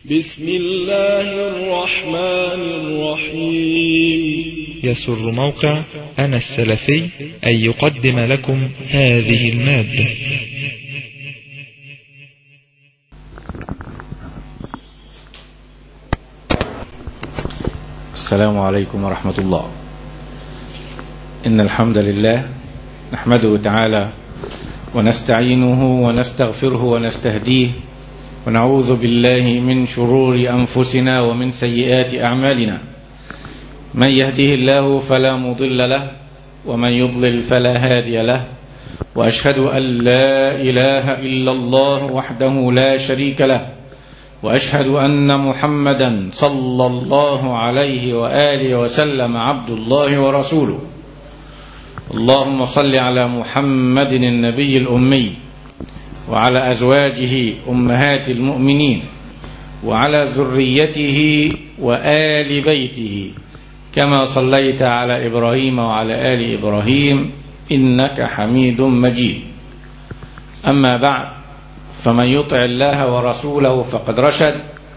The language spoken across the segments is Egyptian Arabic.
بسم الله الرحمن الرحيم يسر موقع أنا السلفي أن يقدم لكم هذه المادة السلام عليكم ورحمة الله إن الحمد لله نحمده تعالى ونستعينه ونستغفره ونستهديه ونعوذ بالله من شرور أنفسنا ومن سيئات أعمالنا من يهده الله فلا مضل له ومن يضلل فلا هادي له وأشهد أن لا إله إلا الله وحده لا شريك له وأشهد أن محمدا صلى الله عليه وآله وسلم عبد الله ورسوله اللهم صل على محمد النبي الأمي وعلى أزواجه أمهات المؤمنين وعلى ذريته وآل بيته كما صليت على إبراهيم وعلى آل إبراهيم إنك حميد مجيد أما بعد فمن يطع الله ورسوله فقد رشد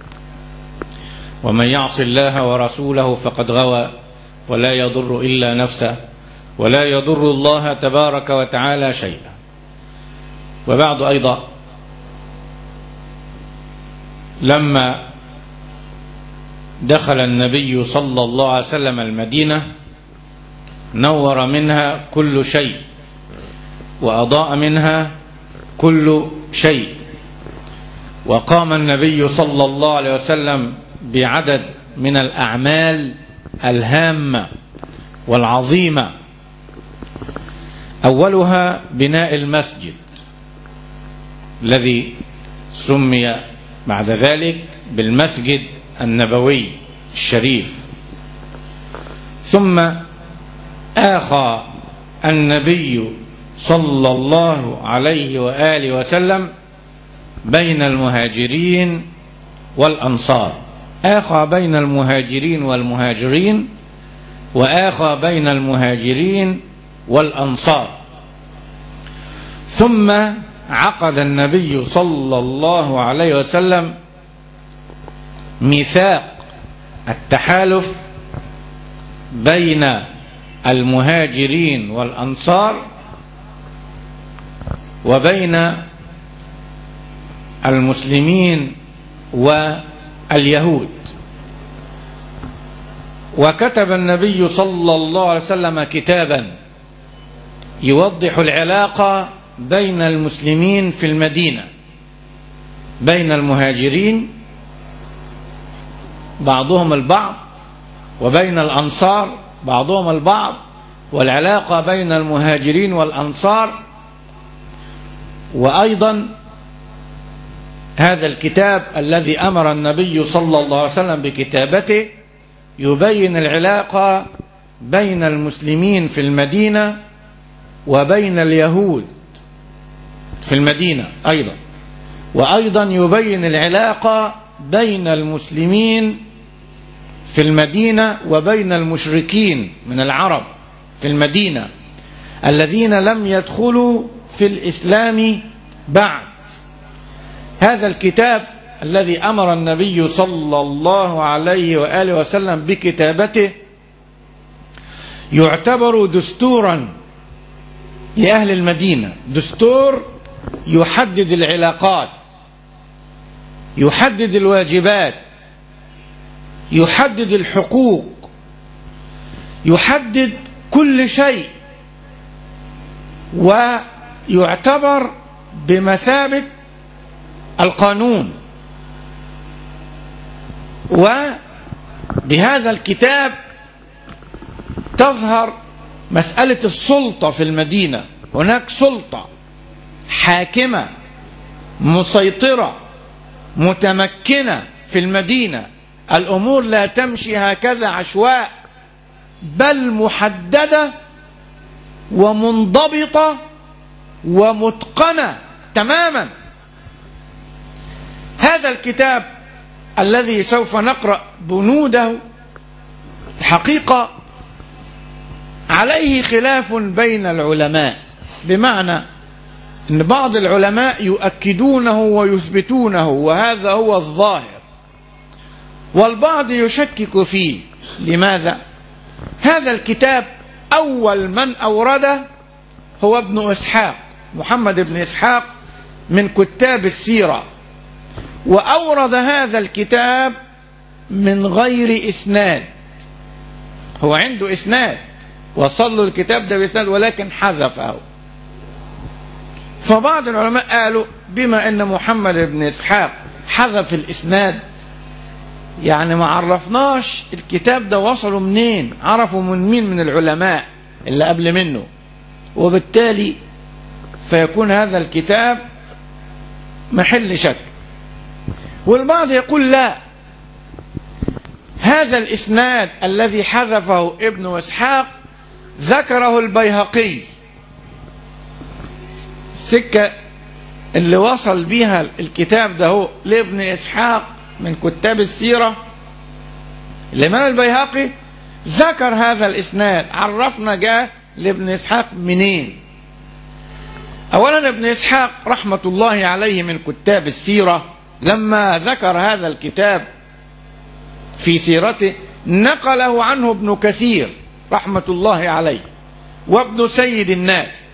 ومن يعص الله ورسوله فقد غوى ولا يضر إلا نفسه ولا يضر الله تبارك وتعالى شيئا وبعد أيضا لما دخل النبي صلى الله عليه وسلم المدينة نور منها كل شيء وأضاء منها كل شيء وقام النبي صلى الله عليه وسلم بعدد من الأعمال الهامة والعظيمة أولها بناء المسجد الذي سمي بعد ذلك بالمسجد النبوي الشريف ثم آخى النبي صلى الله عليه وآله وسلم بين المهاجرين والأنصار آخى بين المهاجرين والمهاجرين وآخى بين المهاجرين والأنصار ثم عقد النبي صلى الله عليه وسلم ميثاق التحالف بين المهاجرين والأنصار وبين المسلمين واليهود وكتب النبي صلى الله عليه وسلم كتابا يوضح العلاقة بين المسلمين في المدينة بين المهاجرين بعضهم البعض وبين الأنصار بعضهم البعض والعلاقة بين المهاجرين والأنصار وأيضا هذا الكتاب الذي أمر النبي صلى الله عليه وسلم بكتابته يبين العلاقة بين المسلمين في المدينة وبين اليهود في المدينة أيضا وأيضا يبين العلاقة بين المسلمين في المدينة وبين المشركين من العرب في المدينة الذين لم يدخلوا في الإسلام بعد هذا الكتاب الذي أمر النبي صلى الله عليه وآله وسلم بكتابته يعتبر دستورا لأهل المدينة دستور يحدد العلاقات يحدد الواجبات يحدد الحقوق يحدد كل شيء ويعتبر بمثابة القانون وبهذا الكتاب تظهر مسألة السلطة في المدينة هناك سلطة حاكمة مسيطرة متمكنة في المدينة الأمور لا تمشي هكذا عشواء بل محددة ومنضبطة ومتقنة تماما هذا الكتاب الذي سوف نقرأ بنوده الحقيقة عليه خلاف بين العلماء بمعنى أن بعض العلماء يؤكدونه ويثبتونه وهذا هو الظاهر والبعض يشكك فيه لماذا هذا الكتاب أول من أورده هو ابن إسحاق محمد بن إسحاق من كتاب السيرة وأورد هذا الكتاب من غير إسناد هو عنده إسناد وصل له الكتاب ده بإسناد ولكن حذفه فبعض العلماء قالوا بما أن محمد بن إسحاق حذف الإسناد يعني ما عرفناش الكتاب ده وصلوا منين عرفوا من مين من العلماء اللي قبل منه وبالتالي فيكون هذا الكتاب محل شك والبعض يقول لا هذا الإسناد الذي حذفه ابن إسحاق ذكره البيهقي السكة اللي وصل بيها الكتاب ده هو لابن إسحاق من كتاب السيرة الإمام البيهقي ذكر هذا الإسناد عرفنا جاء لابن إسحاق منين أولا ابن إسحاق رحمة الله عليه من كتاب السيرة لما ذكر هذا الكتاب في سيرته نقله عنه ابن كثير رحمة الله عليه وابن سيد الناس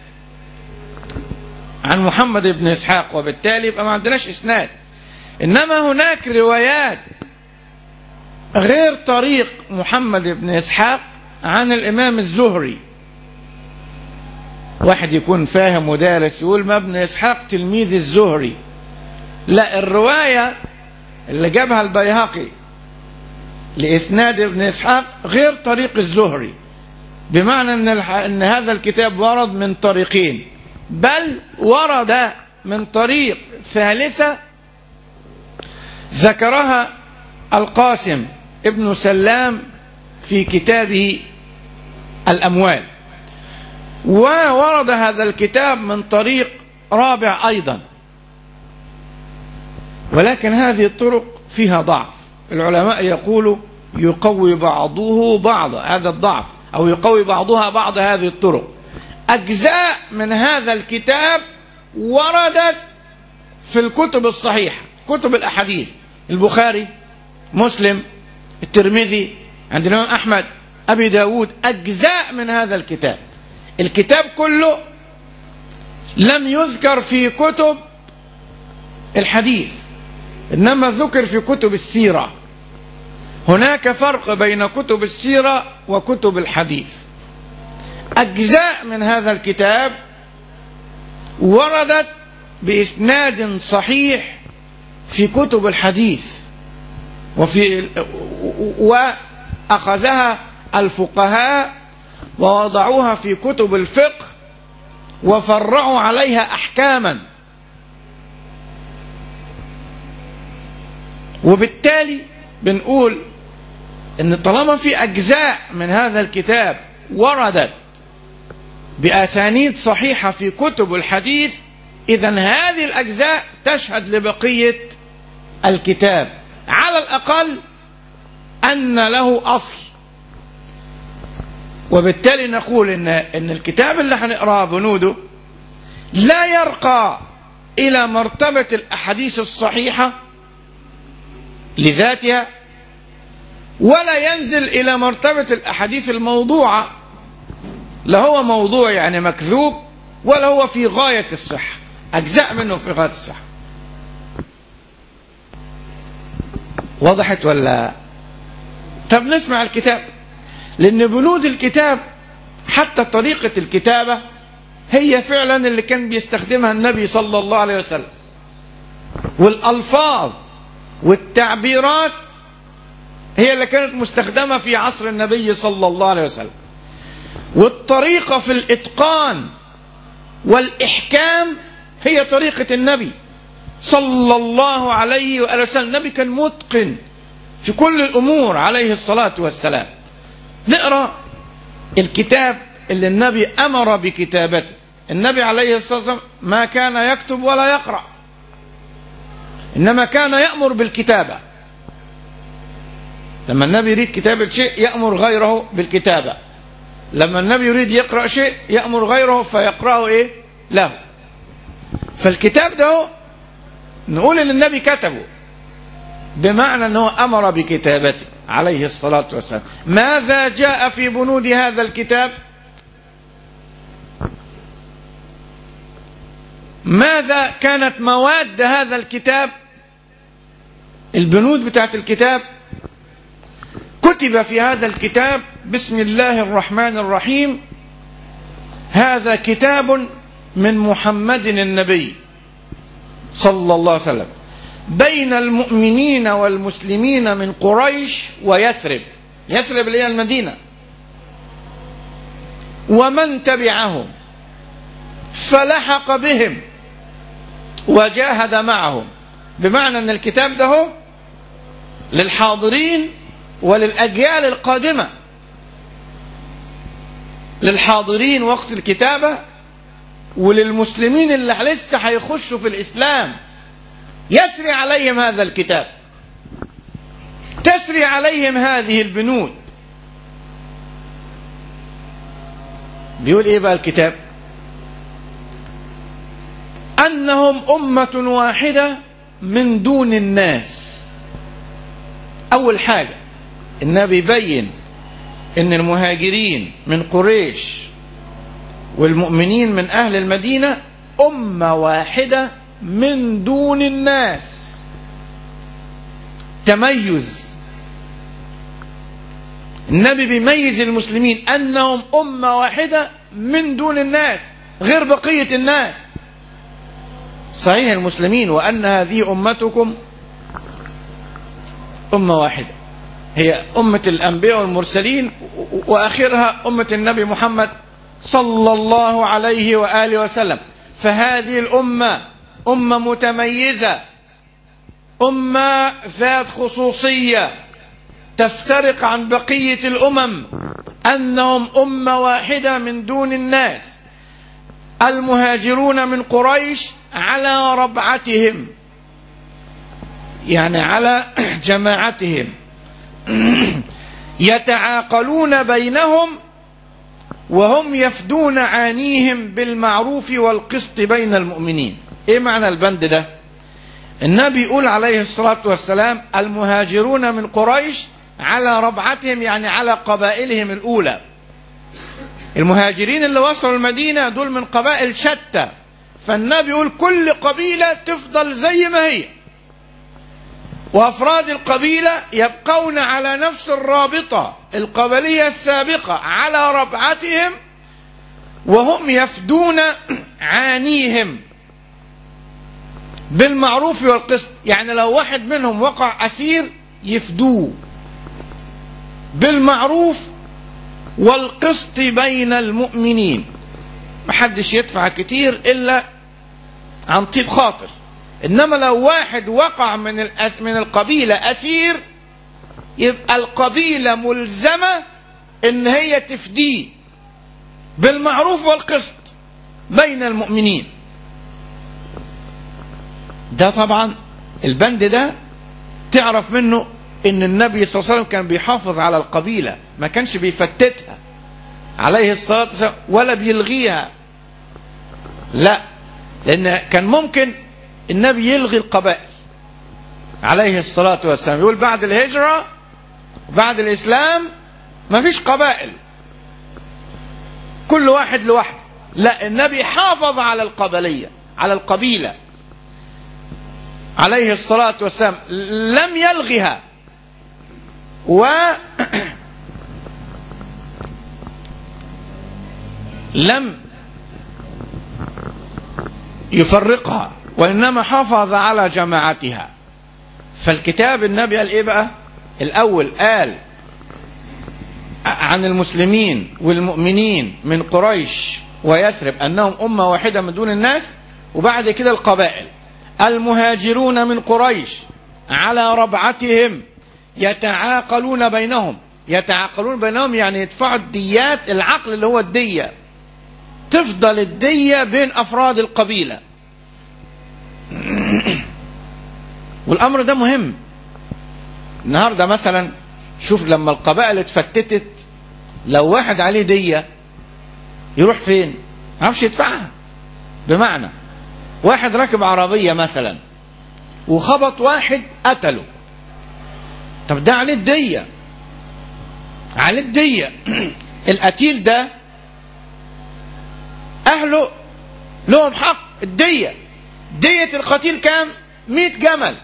عن محمد بن إسحاق وبالتالي يبقى ما عندناش إسناد إنما هناك روايات غير طريق محمد بن إسحاق عن الإمام الزهري واحد يكون فاهم ودارس يقول ما ابن إسحاق تلميذ الزهري لا الرواية اللي جابها البيهقي لإسناد ابن إسحاق غير طريق الزهري بمعنى أن, أن هذا الكتاب ورد من طريقين بل ورد من طريق ثالثة ذكرها القاسم ابن سلام في كتابه الأموال وورد هذا الكتاب من طريق رابع أيضا ولكن هذه الطرق فيها ضعف العلماء يقولوا يقوي بعضه بعضا هذا الضعف أو يقوي بعضها بعض هذه الطرق أجزاء من هذا الكتاب وردت في الكتب الصحيحة كتب الأحاديث البخاري مسلم الترمذي عند الإمام أحمد أبي داود أجزاء من هذا الكتاب الكتاب كله لم يذكر في كتب الحديث إنما ذكر في كتب السيرة هناك فرق بين كتب السيرة وكتب الحديث أجزاء من هذا الكتاب وردت بإسناد صحيح في كتب الحديث وفي وأخذها الفقهاء ووضعوها في كتب الفقه وفرعوا عليها أحكاما وبالتالي بنقول ان طالما في اجزاء من هذا الكتاب وردت باسانيد صحيحه في كتب الحديث اذا هذه الاجزاء تشهد لبقيه الكتاب على الاقل ان له اصل وبالتالي نقول ان ان الكتاب اللي هنقراه بنوده لا يرقى الى مرتبه الاحاديث الصحيحه لذاتها ولا ينزل إلى مرتبة الأحاديث الموضوعة لا هو موضوع يعني مكذوب ولا هو في غاية الصحة أجزاء منه في غاية الصحة وضحت ولا طب نسمع الكتاب لأن بنود الكتاب حتى طريقة الكتابة هي فعلا اللي كان بيستخدمها النبي صلى الله عليه وسلم والألفاظ والتعبيرات هي اللي كانت مستخدمة في عصر النبي صلى الله عليه وسلم والطريقة في الإتقان والإحكام هي طريقة النبي صلى الله عليه وآله وسلم النبي كان متقن في كل الأمور عليه الصلاة والسلام نقرأ الكتاب اللي النبي أمر بكتابته النبي عليه الصلاة والسلام ما كان يكتب ولا يقرأ إنما كان يأمر بالكتابة لما النبي يريد كتابة شيء يأمر غيره بالكتابة لما النبي يريد يقرأ شيء يأمر غيره فيقرأه إيه له فالكتاب ده نقول إن النبي كتبه بمعنى أنه أمر بكتابته عليه الصلاة والسلام ماذا جاء في بنود هذا الكتاب ماذا كانت مواد هذا الكتاب البنود بتاعت الكتاب كتب في هذا الكتاب بسم الله الرحمن الرحيم هذا كتاب من محمد النبي صلى الله عليه وسلم بين المؤمنين والمسلمين من قريش ويثرب يثرب اللي هي المدينة ومن تبعهم فلحق بهم وجاهد معهم بمعنى ان الكتاب ده هو للحاضرين وللأجيال القادمة للحاضرين وقت الكتابة وللمسلمين اللي لسه هيخشوا في الإسلام يسري عليهم هذا الكتاب تسري عليهم هذه البنود بيقول ايه بقى الكتاب انهم امه واحده من دون الناس اول حاجه النبي بين ان المهاجرين من قريش والمؤمنين من اهل المدينه امه واحده من دون الناس تميز النبي بيميز المسلمين انهم امه واحده من دون الناس غير بقيه الناس صحيح المسلمين وان هذه امتكم امه واحده هي امه الانبياء والمرسلين واخرها امه النبي محمد صلى الله عليه واله وسلم فهذه الامه امه متميزه امه ذات خصوصيه تفترق عن بقيه الامم انهم امه واحده من دون الناس المهاجرون من قريش على ربعتهم يعني على جماعتهم يتعاقلون بينهم وهم يفدون عانيهم بالمعروف والقسط بين المؤمنين ايه معنى البند ده النبي يقول عليه الصلاة والسلام المهاجرون من قريش على ربعتهم يعني على قبائلهم الأولى المهاجرين اللي وصلوا المدينة دول من قبائل شتى فالنبي يقول كل قبيلة تفضل زي ما هي وأفراد القبيلة يبقون على نفس الرابطة القبلية السابقة على ربعتهم وهم يفدون عانيهم بالمعروف والقسط يعني لو واحد منهم وقع أسير يفدوه بالمعروف والقسط بين المؤمنين محدش يدفع كتير إلا عن طيب خاطر إنما لو واحد وقع من الأس من القبيلة أسير يبقى القبيلة ملزمة إن هي تفديه بالمعروف والقسط بين المؤمنين ده طبعا البند ده تعرف منه ان النبي صلى الله عليه وسلم كان بيحافظ على القبيله ما كانش بيفتتها عليه الصلاه والسلام ولا بيلغيها لا لان كان ممكن النبي يلغي القبائل عليه الصلاه والسلام يقول بعد الهجره بعد الاسلام ما فيش قبائل كل واحد لوحده لا النبي حافظ على القبليه على القبيله عليه الصلاة والسلام لم يلغها و لم يفرقها وإنما حافظ على جماعتها فالكتاب النبي قال إيه بقى الأول قال عن المسلمين والمؤمنين من قريش ويثرب أنهم أمة واحدة من دون الناس وبعد كده القبائل المهاجرون من قريش على ربعتهم يتعاقلون بينهم يتعاقلون بينهم يعني يدفعوا الديات العقل اللي هو الدية تفضل الدية بين أفراد القبيلة والأمر ده مهم النهاردة مثلا شوف لما القبائل اتفتتت لو واحد عليه دية يروح فين؟ ما يعرفش يدفعها بمعنى واحد راكب عربية مثلا وخبط واحد قتله طب ده عليه الدية عليه الدية القتيل ده أهله لهم حق الدية دية القتيل كام؟ 100 جمل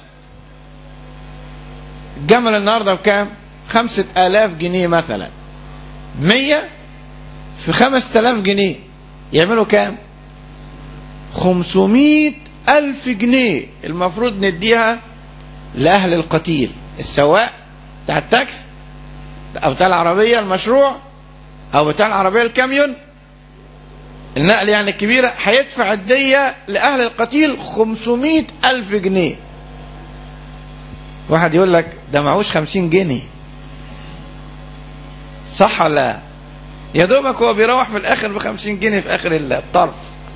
الجمل النهارده بكام؟ خمسة آلاف جنيه مثلا مية في خمسة آلاف جنيه يعملوا كام؟ خمسمائة ألف جنيه المفروض نديها لأهل القتيل السواق بتاع التاكس أو بتاع العربية المشروع أو بتاع العربية الكاميون النقل يعني الكبيرة هيدفع الدية لأهل القتيل 500 ألف جنيه واحد يقول لك ده معهوش 50 جنيه صح ولا لا؟ يا دوبك هو بيروح في الآخر ب 50 جنيه في آخر الطرف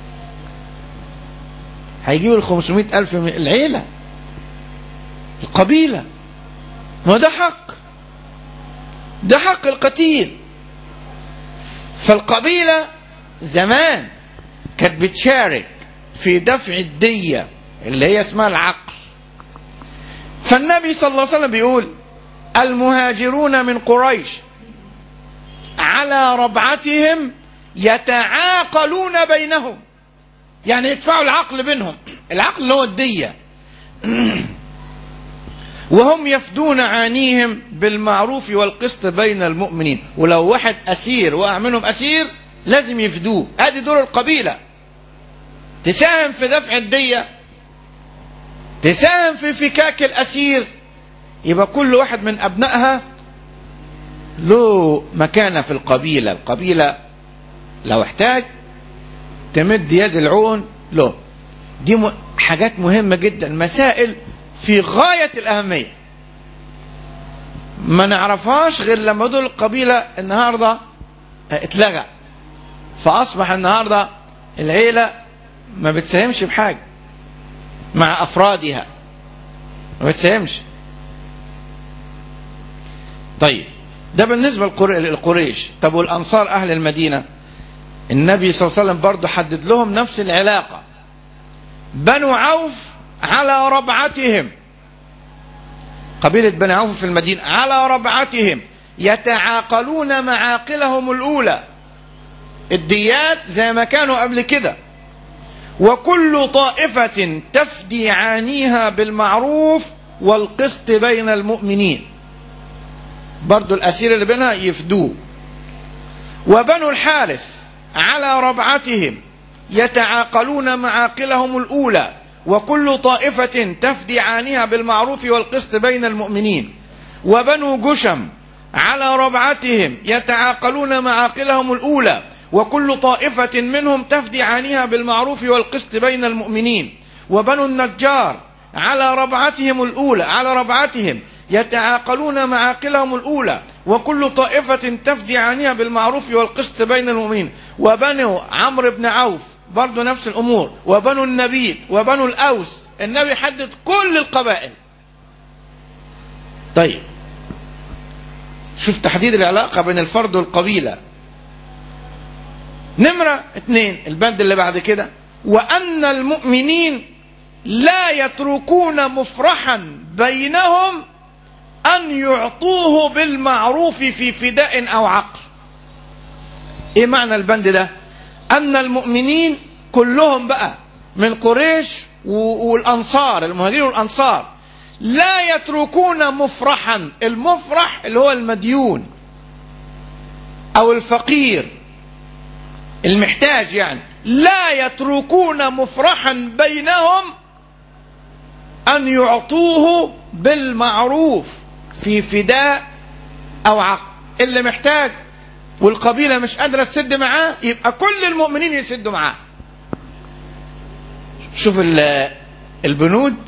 هيجيب ال 500 ألف من العيلة القبيلة ما ده حق ده حق القتيل فالقبيلة زمان كانت بتشارك في دفع الدية اللي هي اسمها العقل فالنبي صلى الله عليه وسلم بيقول المهاجرون من قريش على ربعتهم يتعاقلون بينهم يعني يدفعوا العقل بينهم العقل اللي هو الدية وهم يفدون عانيهم بالمعروف والقسط بين المؤمنين ولو واحد أسير وقع منهم أسير لازم يفدوه ادي دور القبيلة تساهم في دفع الدية تساهم في فكاك الأسير يبقى كل واحد من أبنائها له مكانة في القبيلة القبيلة لو احتاج تمد يد العون له دي م... حاجات مهمة جدا مسائل في غاية الأهمية ما نعرفهاش غير لما دول القبيلة النهاردة اتلغى فأصبح النهاردة العيلة ما بتساهمش بحاجة مع أفرادها ما بتساهمش طيب ده بالنسبة للقريش طب والأنصار أهل المدينة النبي صلى الله عليه وسلم برضه حدد لهم نفس العلاقة بنو عوف على ربعتهم قبيلة بني عوف في المدينة على ربعتهم يتعاقلون معاقلهم الأولى الديات زي ما كانوا قبل كده وكل طائفة تفدي عانيها بالمعروف والقسط بين المؤمنين برضو الأسير اللي بينها يفدوه وبنو الحارث على ربعتهم يتعاقلون معاقلهم الأولى وكل طائفة تفدي عانيها بالمعروف والقسط بين المؤمنين وبنو جشم على ربعتهم يتعاقلون معاقلهم الأولى وكل طائفة منهم تفدي عانيها بالمعروف والقسط بين المؤمنين وبنو النجار على ربعتهم الأولى على ربعتهم يتعاقلون معاقلهم الأولى وكل طائفة تفدي عانيها بالمعروف والقسط بين المؤمنين وبنو عمرو بن عوف برضو نفس الأمور وبنو النبيل وبنو الأوس النبي حدد كل القبائل طيب شوف تحديد العلاقة بين الفرد والقبيلة نمرة اثنين البند اللي بعد كده وأن المؤمنين لا يتركون مفرحا بينهم أن يعطوه بالمعروف في فداء أو عقل إيه معنى البند ده أن المؤمنين كلهم بقى من قريش والأنصار المهاجرين والأنصار لا يتركون مفرحا المفرح اللي هو المديون أو الفقير المحتاج يعني لا يتركون مفرحا بينهم أن يعطوه بالمعروف في فداء أو عقل اللي محتاج والقبيلة مش قادرة تسد معاه يبقى كل المؤمنين يسدوا معاه شوف البنود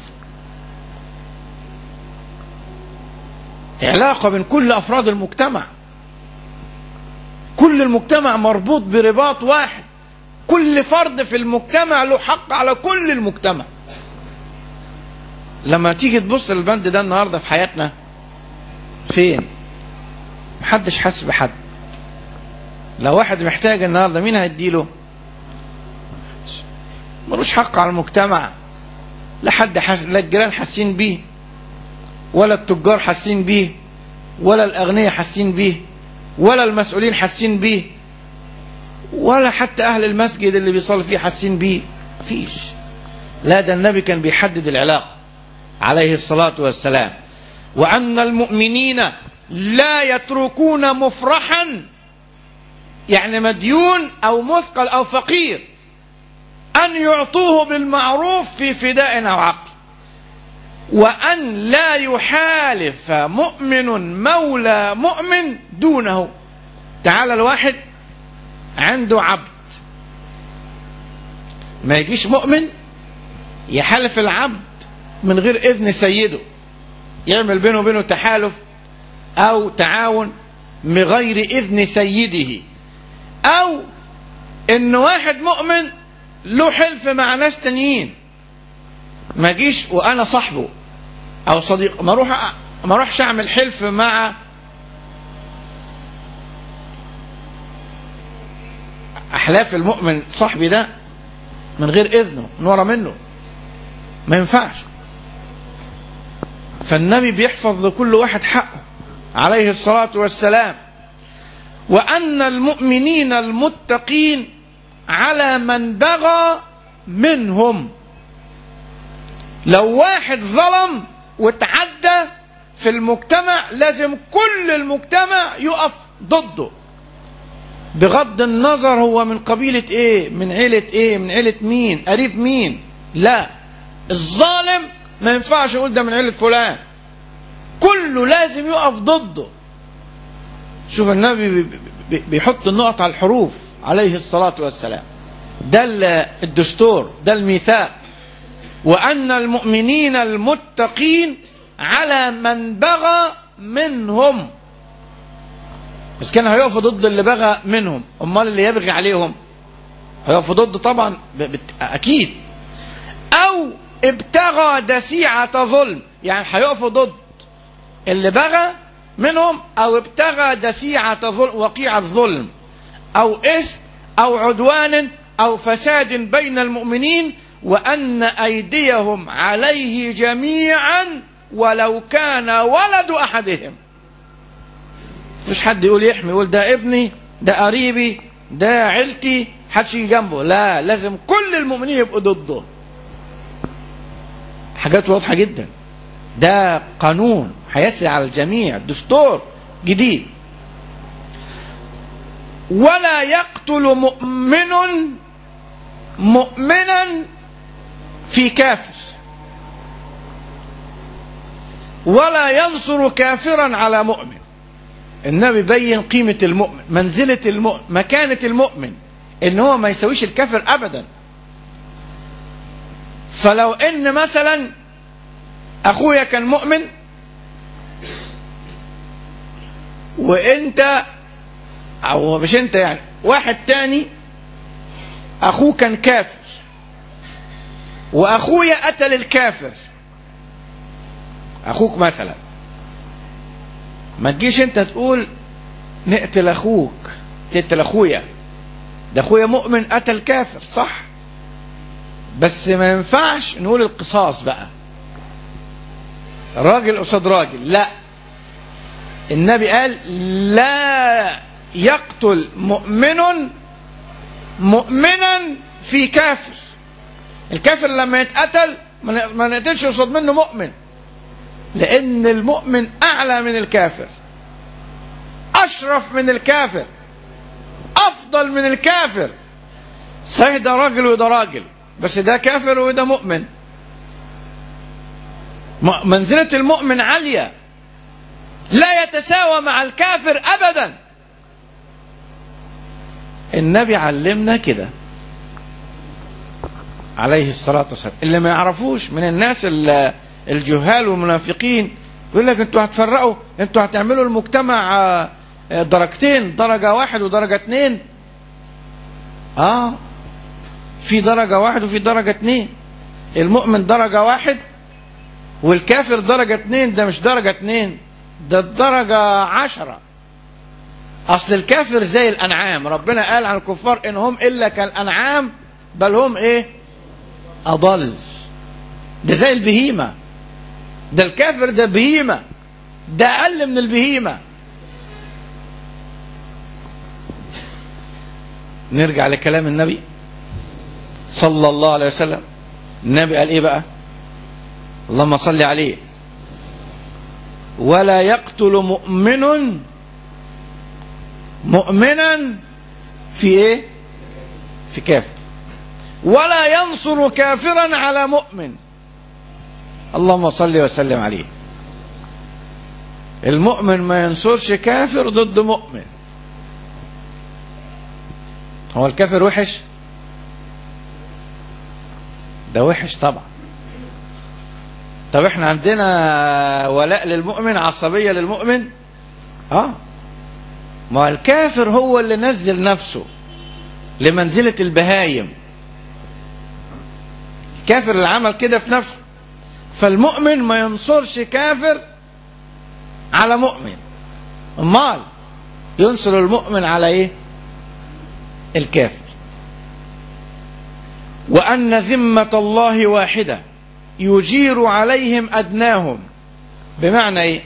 علاقة بين كل أفراد المجتمع كل المجتمع مربوط برباط واحد كل فرد في المجتمع له حق على كل المجتمع لما تيجي تبص للبند ده النهارده في حياتنا فين محدش حاسس بحد لو واحد محتاج النهارده مين هيديله ملوش حق على المجتمع لا حد حاس لا الجيران حاسين بيه ولا التجار حاسين بيه ولا الأغنياء حاسين بيه ولا المسؤولين حاسين بيه ولا حتى أهل المسجد اللي بيصلي فيه حاسين بيه فيش لا ده النبي كان بيحدد العلاقة عليه الصلاة والسلام وأن المؤمنين لا يتركون مفرحا يعني مديون أو مثقل أو فقير أن يعطوه بالمعروف في فداء أو عقل وأن لا يحالف مؤمن مولى مؤمن دونه تعالى الواحد عنده عبد ما يجيش مؤمن يحالف العبد من غير إذن سيده يعمل بينه وبينه تحالف أو تعاون من غير إذن سيده أو إن واحد مؤمن له حلف مع ناس تانيين ما جيش وأنا صاحبه أو صديق ما أروح ما أروحش أعمل حلف مع أحلاف المؤمن صاحبي ده من غير إذنه من ورا منه ما ينفعش فالنبي بيحفظ لكل واحد حقه عليه الصلاة والسلام وأن المؤمنين المتقين على من بغى منهم لو واحد ظلم وتعدى في المجتمع لازم كل المجتمع يقف ضده بغض النظر هو من قبيلة ايه من عيلة ايه من عيلة مين قريب مين لا الظالم ما ينفعش يقول ده من عيلة فلان كله لازم يقف ضده شوف النبي بيحط النقط على الحروف عليه الصلاة والسلام ده الدستور ده الميثاق وأن المؤمنين المتقين على من بغى منهم بس كان هيقفوا ضد اللي بغى منهم امال اللي يبغي عليهم هيقفوا ضد طبعا اكيد او ابتغى دسيعة ظلم يعني هيقفوا ضد اللي بغى منهم او ابتغى دسيعة ظلم وقيعة ظلم او اثم او عدوان او فساد بين المؤمنين وان ايديهم عليه جميعا ولو كان ولد احدهم مش حد يقول يحمي يقول ده ابني ده قريبي ده عيلتي حدش يجي جنبه لا لازم كل المؤمنين يبقوا ضده حاجات واضحه جدا ده قانون هيسري على الجميع دستور جديد ولا يقتل مؤمن مؤمنا في كافر ولا ينصر كافرا على مؤمن النبي بين قيمة المؤمن منزلة المؤمن مكانة المؤمن ان هو ما يسويش الكافر ابدا فلو ان مثلا اخويا كان مؤمن وانت او مش انت يعني واحد تاني اخوه كان كافر واخويا قتل الكافر اخوك مثلا ما تجيش انت تقول نقتل اخوك تقتل اخويا ده اخويا مؤمن قتل كافر صح بس ما ينفعش نقول القصاص بقى راجل قصاد راجل لا النبي قال لا يقتل مؤمن مؤمنا في كافر الكافر لما يتقتل ما نقتلش قصاد منه مؤمن لأن المؤمن أعلى من الكافر أشرف من الكافر أفضل من الكافر صحيح ده راجل وده راجل بس ده كافر وده مؤمن منزلة المؤمن عالية لا يتساوى مع الكافر أبدا النبي علمنا كده عليه الصلاة والسلام اللي ما يعرفوش من الناس اللي الجهال والمنافقين يقول لك انتوا هتفرقوا انتوا هتعملوا المجتمع درجتين درجة واحد ودرجة اتنين اه في درجة واحد وفي درجة اتنين المؤمن درجة واحد والكافر درجة اتنين ده مش درجة اتنين ده الدرجة عشرة أصل الكافر زي الأنعام ربنا قال عن الكفار إن هم إلا كالأنعام بل هم إيه أضل ده زي البهيمة ده الكافر ده بهيمة ده أقل من البهيمة نرجع لكلام النبي صلى الله عليه وسلم النبي قال ايه بقى اللهم صل عليه ولا يقتل مؤمن مؤمنا في ايه في كافر ولا ينصر كافرا على مؤمن اللهم صل وسلم عليه المؤمن ما ينصرش كافر ضد مؤمن هو الكافر وحش ده وحش طبعا طب احنا عندنا ولاء للمؤمن عصبية للمؤمن اه ما الكافر هو اللي نزل نفسه لمنزلة البهايم الكافر اللي عمل كده في نفسه فالمؤمن ما ينصرش كافر على مؤمن امال ينصر المؤمن على ايه الكافر وان ذمه الله واحده يجير عليهم ادناهم بمعنى ايه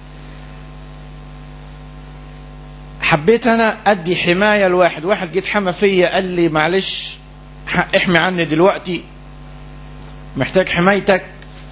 حبيت انا ادي حمايه لواحد واحد جيت حمى فيا قال لي معلش احمي عني دلوقتي محتاج حمايتك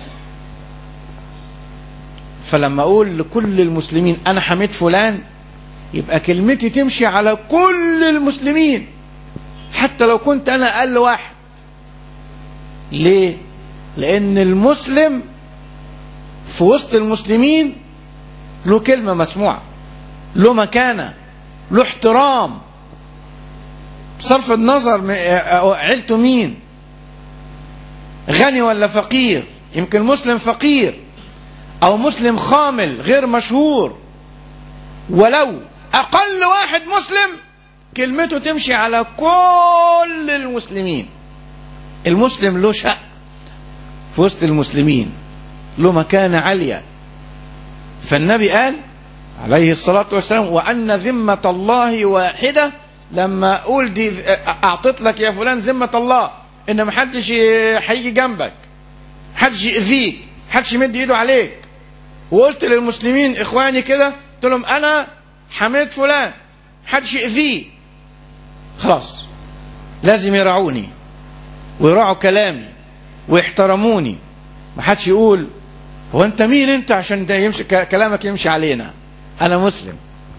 فلما اقول لكل المسلمين انا حميت فلان يبقى كلمتي تمشي على كل المسلمين حتى لو كنت انا اقل واحد ليه لان المسلم في وسط المسلمين له كلمه مسموعه له مكانه له احترام بصرف النظر عيلته مين غني ولا فقير يمكن مسلم فقير او مسلم خامل غير مشهور ولو اقل واحد مسلم كلمته تمشي على كل المسلمين المسلم له شأن في وسط المسلمين له مكانة عالية فالنبي قال عليه الصلاة والسلام وأن ذمة الله واحدة لما أقول دي أعطيت لك يا فلان ذمة الله إن محدش هيجي جنبك محدش يأذيك محدش يمد إيده عليك وقلت للمسلمين إخواني كده قلت لهم أنا حميت فلان محدش يأذيه خلاص لازم يراعوني ويراعوا كلامي ويحترموني ما حدش يقول هو انت مين انت عشان ده يمشي كلامك يمشي علينا انا مسلم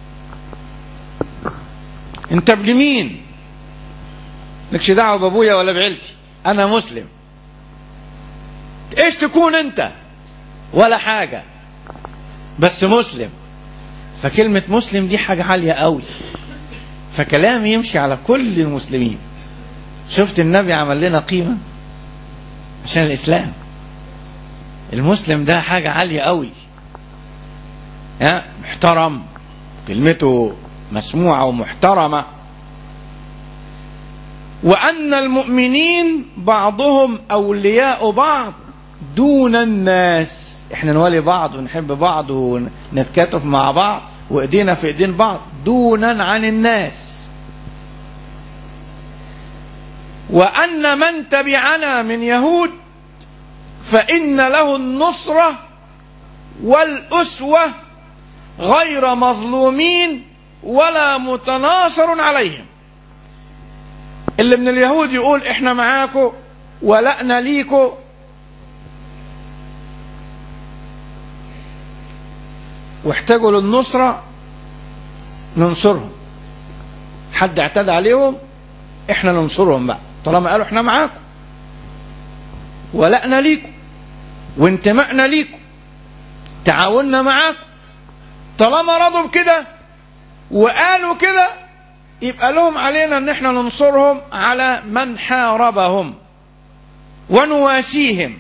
انت ابن مين لكش دعوه بابويا ولا بعيلتي انا مسلم ايش تكون انت ولا حاجه بس مسلم فكلمه مسلم دي حاجه عاليه قوي فكلامي يمشي على كل المسلمين شفت النبي عمل لنا قيمه عشان الاسلام المسلم ده حاجه عاليه قوي ها محترم كلمته مسموعه ومحترمه وان المؤمنين بعضهم اولياء بعض دون الناس احنا نولي بعض ونحب بعض ونتكاتف مع بعض وايدينا في ايدين بعض دونا عن الناس وان من تبعنا من يهود فان له النصره والاسوه غير مظلومين ولا متناصر عليهم اللي من اليهود يقول احنا معاكم ولأنا ليكم واحتاجوا للنصرة ننصرهم حد اعتدى عليهم احنا ننصرهم بقى طالما قالوا احنا معاكم ولأنا ليكم وانتمائنا ليكم تعاوننا معاكم طالما رضوا بكده وقالوا كده يبقى لهم علينا ان احنا ننصرهم على من حاربهم ونواسيهم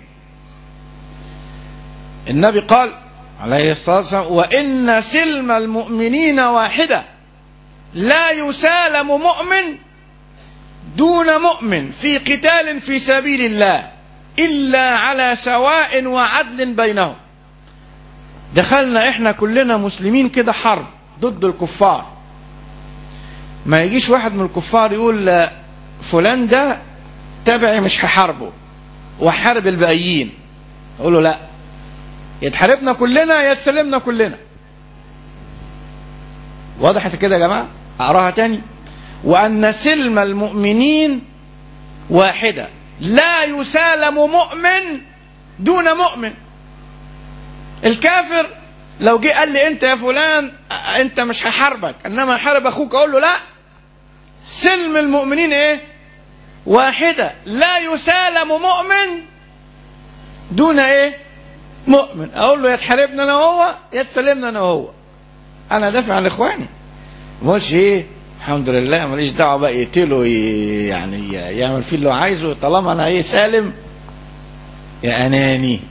النبي قال عليه الصلاة والسلام وإن سلم المؤمنين واحدة لا يسالم مؤمن دون مؤمن في قتال في سبيل الله إلا على سواء وعدل بينهم دخلنا احنا كلنا مسلمين كده حرب ضد الكفار ما يجيش واحد من الكفار يقول فلان ده تبعي مش هحاربه وحارب الباقيين اقول له لا يا تحاربنا كلنا يا تسلمنا كلنا وضحت كده يا جماعة أقراها تاني وأن سلم المؤمنين واحدة لا يسالم مؤمن دون مؤمن الكافر لو جه قال لي انت يا فلان انت مش هحاربك انما هحارب اخوك اقول له لا سلم المؤمنين ايه واحدة لا يسالم مؤمن دون ايه مؤمن اقول له يا تحاربنا انا وهو يا تسلمنا انا وهو انا دافع عن اخواني مش ايه الحمد لله ماليش دعوه بقى يقتله ي- يعني يعمل فيه اللي هو عايزه طالما انا ايه سالم يا اناني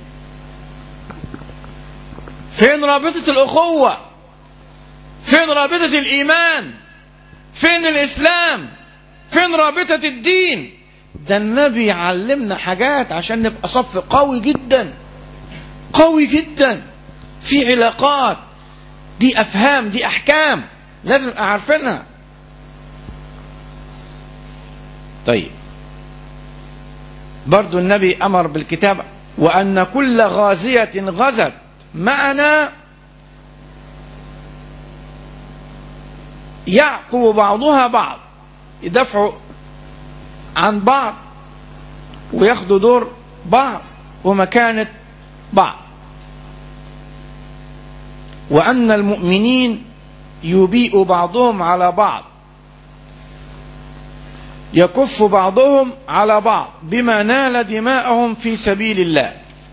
فين رابطه الاخوه فين رابطه الايمان فين الاسلام فين رابطه الدين ده النبي علمنا حاجات عشان نبقى صف قوي جدا قوي جدا في علاقات دي افهام دي احكام لازم نبقى عارفينها طيب برضو النبي امر بالكتابه وان كل غازيه غزت معنا يعقب بعضها بعض يدافعوا عن بعض وياخدوا دور بعض ومكانه بعض وأن المؤمنين يبيء بعضهم على بعض يكف بعضهم على بعض بما نال دماءهم في سبيل الله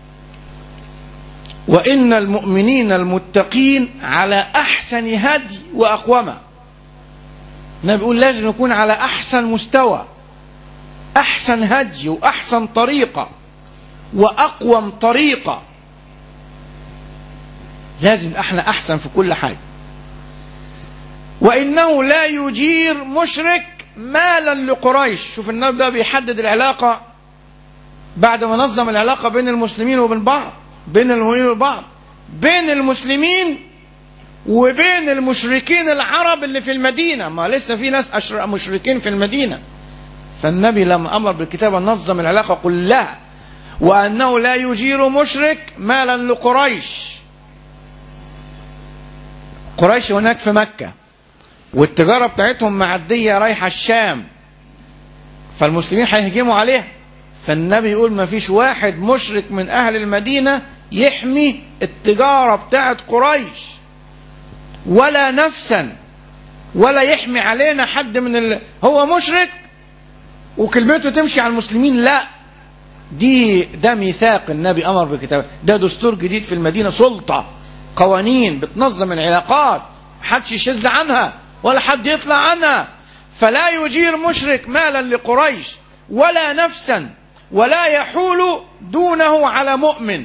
وإن المؤمنين المتقين على أحسن هدي وأقومه النبي بيقول لازم يكون على أحسن مستوى أحسن هدي وأحسن طريقة وأقوم طريقة لازم احنا احسن في كل حاجه وانه لا يجير مشرك مالا لقريش شوف النبي بقى بيحدد العلاقه بعد ما نظم العلاقه بين المسلمين وبين بعض بين المؤمنين وبعض بين المسلمين وبين المشركين العرب اللي في المدينه ما لسه في ناس أشر- مشركين في المدينه فالنبي لما امر بالكتابه نظم العلاقه كلها وانه لا يجير مشرك مالا لقريش قريش هناك في مكة والتجارة بتاعتهم معدية رايحة الشام فالمسلمين هيهجموا عليها فالنبي يقول ما فيش واحد مشرك من أهل المدينة يحمي التجارة بتاعت قريش ولا نفسا ولا يحمي علينا حد من ال... هو مشرك وكلمته تمشي على المسلمين لا دي ده ميثاق النبي امر بكتابه ده دستور جديد في المدينه سلطه قوانين بتنظم العلاقات محدش يشز عنها ولا حد يطلع عنها فلا يجير مشرك مالا لقريش ولا نفسا ولا يحول دونه على مؤمن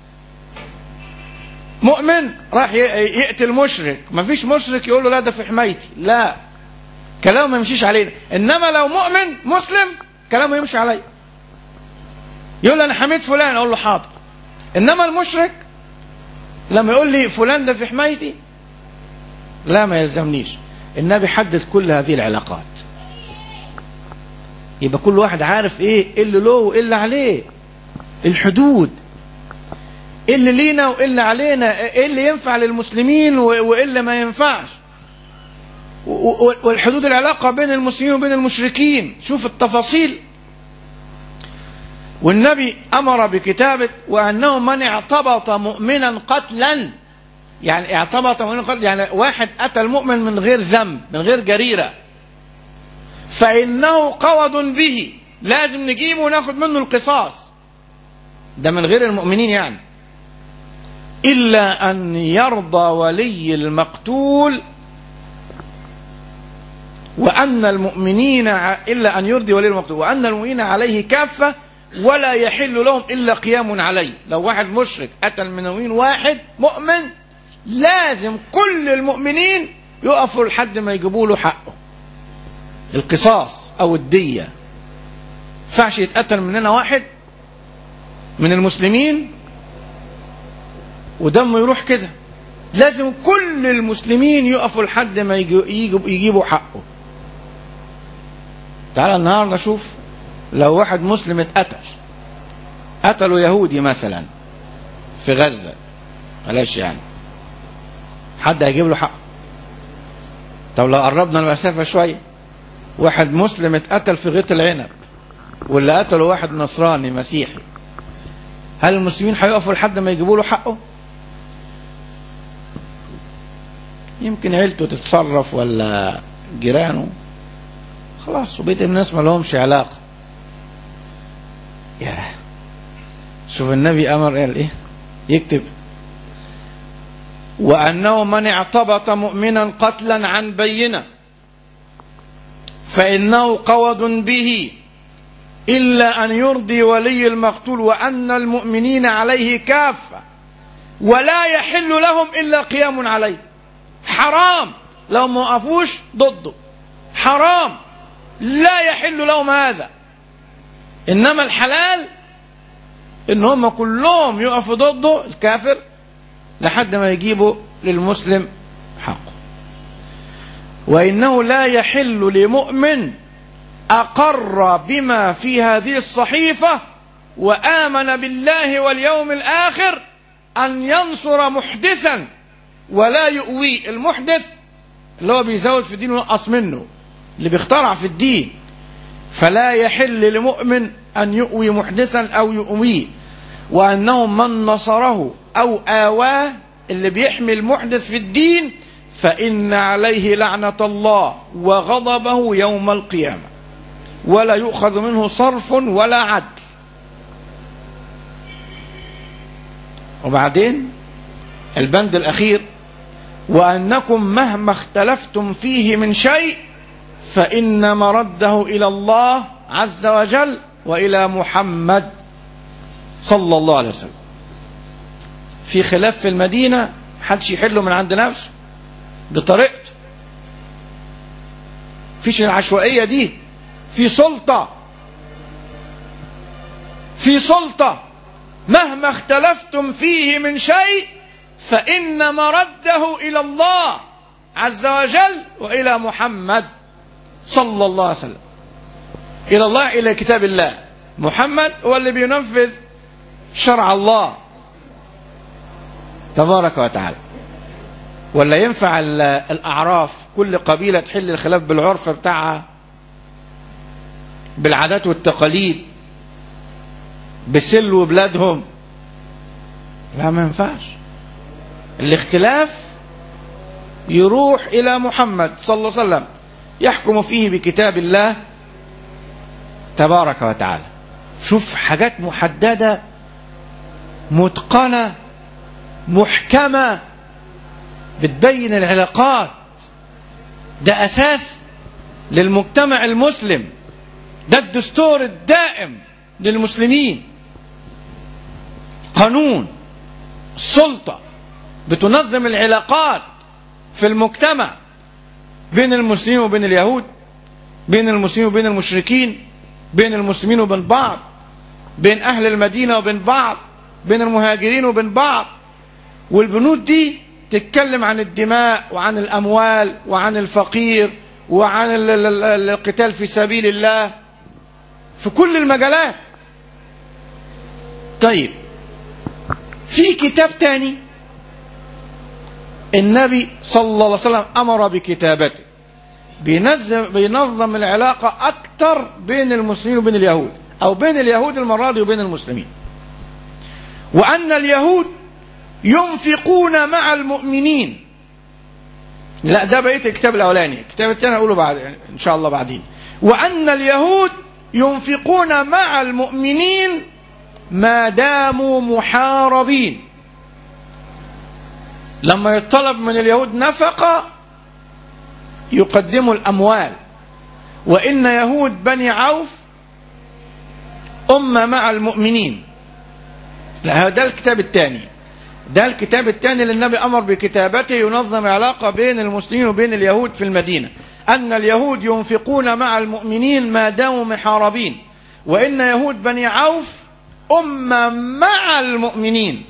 مؤمن راح ي- يقتل مشرك ما فيش مشرك يقول له لا ده في حمايتي لا كلامه ما يمشيش علينا انما لو مؤمن مسلم كلامه يمشي عليا يقول لي انا حميت فلان اقول له حاضر انما المشرك لما يقول لي فلان ده في حمايتي لا ما يلزمنيش النبي حدد كل هذه العلاقات يبقى كل واحد عارف ايه إيه اللي له وايه اللي عليه الحدود ايه اللي لينا وايه اللي علينا ايه اللي ينفع للمسلمين و- وايه اللي ما ينفعش و- و- والحدود العلاقة بين المسلمين وبين المشركين شوف التفاصيل والنبي أمر بكتابة وأنه من اعتبط مؤمنا قتلا يعني اعتبط مؤمنا قتلا يعني واحد قتل مؤمن من غير ذنب من غير جريرة فإنه قوض به لازم نجيبه وناخد منه القصاص ده من غير المؤمنين يعني إلا أن يرضى ولي المقتول وأن المؤمنين ع- إلا أن يرضي ولي المقتول وأن المؤمنين عليه كافة ولا يحل لهم إلا قيام عليه لو واحد مشرك قتل من المؤمنين واحد مؤمن لازم كل المؤمنين يقفوا لحد ما يجيبوا له حقه القصاص أو الدية ينفعش يتقتل مننا واحد من المسلمين ودمه يروح كده لازم كل المسلمين يقفوا لحد ما يجي- يجيبوا يجيبوا حقه تعال النهارده شوف لو واحد مسلم اتقتل قتلوا يهودي مثلا في غزة بلاش يعني حد هيجيب له حق طب لو قربنا المسافة شوية واحد مسلم اتقتل في غيط العنب واللي قتله واحد نصراني مسيحي هل المسلمين هيقفوا لحد ما يجيبوا له حقه يمكن عيلته تتصرف ولا جيرانه خلاص وبيت الناس ما لهمش علاقة يا شوف النبي أمر قال إيه يكتب وأنه من اعتبط مؤمنا قتلا عن بينة فإنه قود به إلا أن يرضي ولي المقتول وأن المؤمنين عليه كافة ولا يحل لهم إلا قيام عليه حرام لو ما وقفوش ضده حرام لا يحل لهم هذا إنما الحلال إن هم كلهم يقفوا ضده الكافر لحد ما يجيبوا للمسلم حقه وإنه لا يحل لمؤمن أقر بما في هذه الصحيفة وآمن بالله واليوم الآخر أن ينصر محدثا ولا يؤوي المحدث اللي هو بيزود في الدين وينقص منه اللي بيخترع في الدين فلا يحل لمؤمن أن يؤوي محدثا أو يؤويه وأنه من نصره أو آواه اللي بيحمي المحدث في الدين فإن عليه لعنة الله وغضبه يوم القيامة ولا يؤخذ منه صرف ولا عدل وبعدين البند الأخير وأنكم مهما اختلفتم فيه من شيء فإن مرده إلى الله عز وجل وإلى محمد صلى الله عليه وسلم في خلاف في المدينة حدش يحله من عند نفسه بطريقته فيش العشوائية دي في سلطة في سلطة مهما اختلفتم فيه من شيء فإن مرده إلى الله عز وجل وإلى محمد صلى الله عليه وسلم إلى الله إلى كتاب الله محمد هو اللي بينفذ شرع الله تبارك وتعالى ولا ينفع الأعراف كل قبيلة تحل الخلاف بالعرف بتاعها بالعادات والتقاليد بسلو بلادهم لا ما ينفعش الاختلاف يروح إلى محمد صلى الله عليه وسلم يحكم فيه بكتاب الله تبارك وتعالى شوف حاجات محددة متقنة محكمة بتبين العلاقات ده أساس للمجتمع المسلم ده الدستور الدائم للمسلمين قانون سلطة بتنظم العلاقات في المجتمع بين المسلمين وبين اليهود بين المسلمين وبين المشركين بين المسلمين وبين بعض بين أهل المدينة وبين بعض بين المهاجرين وبين بعض والبنود دي تتكلم عن الدماء وعن الأموال وعن الفقير وعن القتال في سبيل الله في كل المجالات طيب في كتاب تاني النبي صلى الله عليه وسلم أمر بكتابته بينظم, بينظم العلاقة أكتر بين المسلمين وبين اليهود أو بين اليهود المرة دي وبين المسلمين وأن اليهود ينفقون مع المؤمنين لا ده بقية الكتاب الأولاني الكتاب الثاني أقوله بعد إن شاء الله بعدين وأن اليهود ينفقون مع المؤمنين ما داموا محاربين لما يطلب من اليهود نفقة يقدموا الأموال وإن يهود بني عوف أمة مع المؤمنين لا ده الكتاب الثاني ده الكتاب الثاني اللي النبي أمر بكتابته ينظم علاقة بين المسلمين وبين اليهود في المدينة أن اليهود ينفقون مع المؤمنين ما داموا محاربين وإن يهود بني عوف أمة مع المؤمنين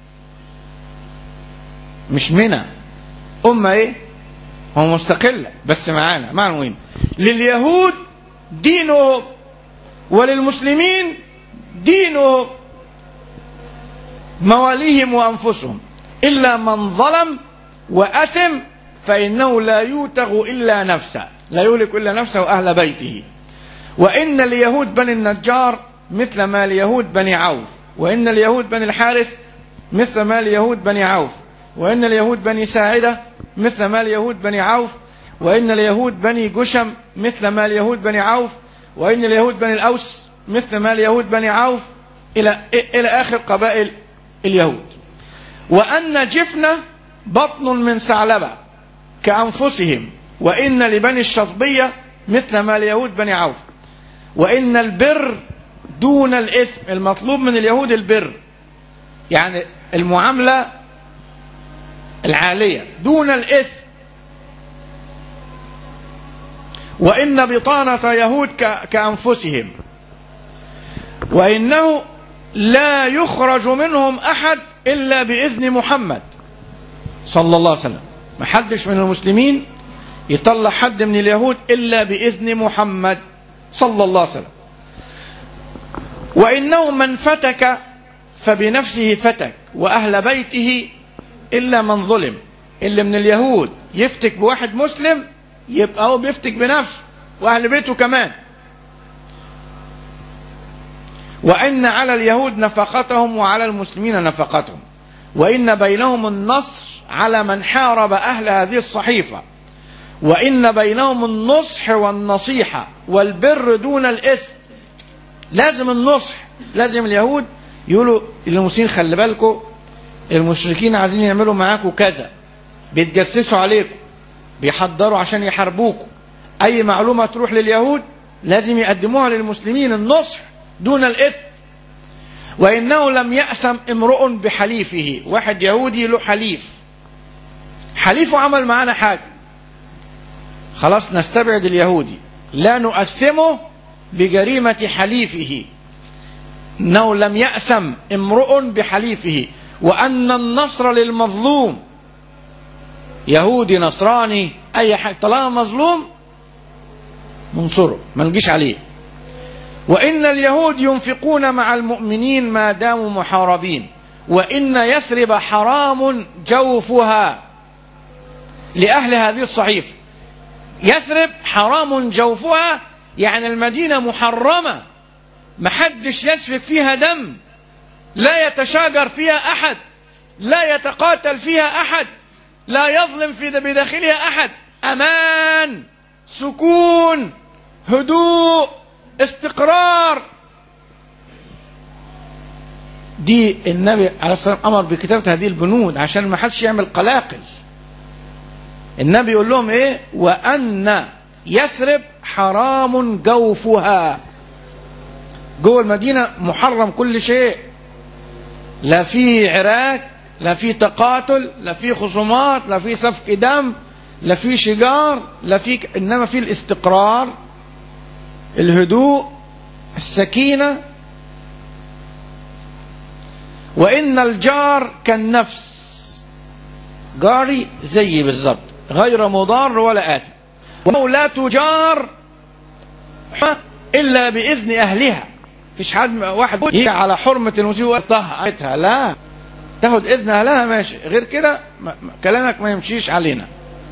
مش منا أمة إيه هو مستقلة بس معانا مع المهم لليهود دينهم وللمسلمين دينهم مواليهم وأنفسهم إلا من ظلم وأثم فإنه لا يوتغ إلا نفسه لا يهلك إلا نفسه وأهل بيته وإن اليهود بني النجار مثل ما اليهود بني عوف وإن اليهود بني الحارث مثل ما اليهود بني عوف وإن اليهود بني ساعدة مثل ما اليهود بني عوف وإن اليهود بني جشم مثل ما اليهود بني عوف وإن اليهود بني الأوس مثل ما اليهود بني عوف إلى إلى آخر قبائل اليهود وأن جفنة بطن من ثعلبة كأنفسهم وإن لبني الشطبية مثل ما اليهود بني عوف وإن البر دون الإثم المطلوب من اليهود البر يعني المعاملة العالية دون الإثم وإن بطانة يهود كأنفسهم وإنه لا يخرج منهم أحد إلا بإذن محمد صلى الله عليه وسلم ما حدش من المسلمين يطلع حد من اليهود إلا بإذن محمد صلى الله عليه وسلم وإنه من فتك فبنفسه فتك وأهل بيته إلا من ظلم اللي من اليهود يفتك بواحد مسلم يبقى هو بيفتك بنفسه وأهل بيته كمان وإن على اليهود نفقتهم وعلى المسلمين نفقتهم وإن بينهم النصر على من حارب أهل هذه الصحيفة وإن بينهم النصح والنصيحة والبر دون الإثم لازم النصح لازم اليهود يقولوا للمسلمين خلي بالكم المشركين عايزين يعملوا معاكم كذا بيتجسسوا عليكم بيحضروا عشان يحاربوكم أي معلومة تروح لليهود لازم يقدموها للمسلمين النصح دون الإثم وإنه لم يأثم امرؤ بحليفه واحد يهودي له حليف حليفه عمل معانا حاجة خلاص نستبعد اليهودي لا نؤثمه بجريمة حليفه انه لم يأثم امرؤ بحليفه وان النصر للمظلوم يهودي نصراني اي حاجه طالما مظلوم ننصره ما نجيش عليه وان اليهود ينفقون مع المؤمنين ما داموا محاربين وان يثرب حرام جوفها لاهل هذه الصحيفه يثرب حرام جوفها يعني المدينه محرمه محدش يسفك فيها دم لا يتشاجر فيها احد لا يتقاتل فيها احد لا يظلم في بداخلها احد امان سكون هدوء استقرار دي النبي عليه الصلاه والسلام امر بكتابه هذه البنود عشان ما حدش يعمل قلاقل النبي يقول لهم ايه وان يثرب حرام جوفها جوه المدينة محرم كل شيء لا في عراك لا في تقاتل لا في خصومات لا في سفك دم لا في شجار لا في ك... انما في الاستقرار الهدوء السكينة وإن الجار كالنفس جاري زي بالظبط غير مضار ولا آثم وأنه لا تجار إلا بإذن أهلها فيش حد واحد يجي على حرمة المسيح ويطهرها لا تاخد إذن أهلها ماشي غير كده كلامك ما يمشيش علينا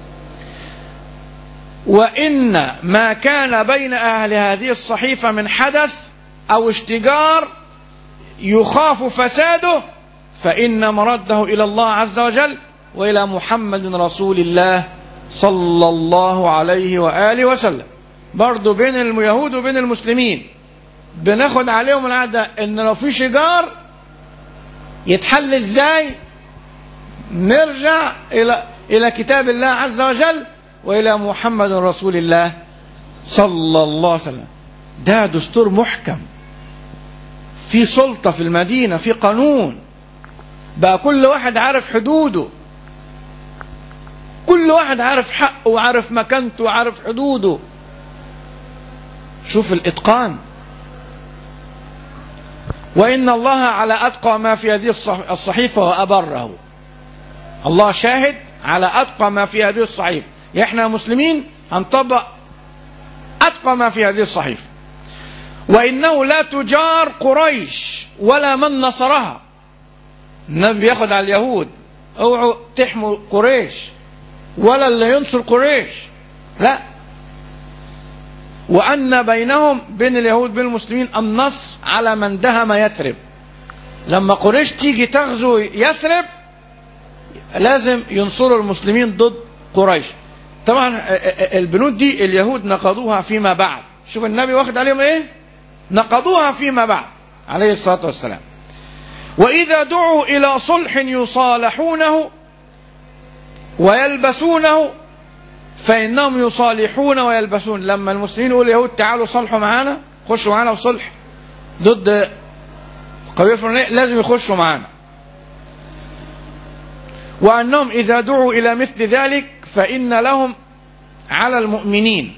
وإن ما كان بين أهل هذه الصحيفة من حدث أو اشتجار يخاف فساده فإن مرده إلى الله عز وجل وإلى محمد رسول الله صلى الله عليه وآله وسلم برضو بين اليهود وبين المسلمين بناخد عليهم العادة ان لو في شجار يتحل ازاي نرجع الى الى كتاب الله عز وجل والى محمد رسول الله صلى الله عليه وسلم ده دستور محكم في سلطة في المدينة في قانون بقى كل واحد عارف حدوده كل واحد عارف حقه وعارف مكانته وعارف حدوده شوف الإتقان وإن الله على أتقى ما في هذه الصحيفة وأبره الله شاهد على أتقى ما في هذه الصحيفة إحنا مسلمين هنطبق أتقى ما في هذه الصحيفة وإنه لا تجار قريش ولا من نصرها النبي ياخد على اليهود اوعوا تحموا قريش ولا اللي ينصر قريش لا وأن بينهم بين اليهود بين المسلمين النصر على من دهم يثرب لما قريش تيجي تغزو يثرب لازم ينصروا المسلمين ضد قريش طبعا البنود دي اليهود نقضوها فيما بعد شوف النبي واخد عليهم ايه نقضوها فيما بعد عليه الصلاة والسلام وإذا دعوا إلى صلح يصالحونه ويلبسونه فإنهم يصالحون ويلبسون لما المسلمين يقولوا اليهود تعالوا صلحوا معانا خشوا معانا وصلح ضد قبيلة الفلانية لازم يخشوا معانا وأنهم إذا دعوا إلى مثل ذلك فإن لهم على المؤمنين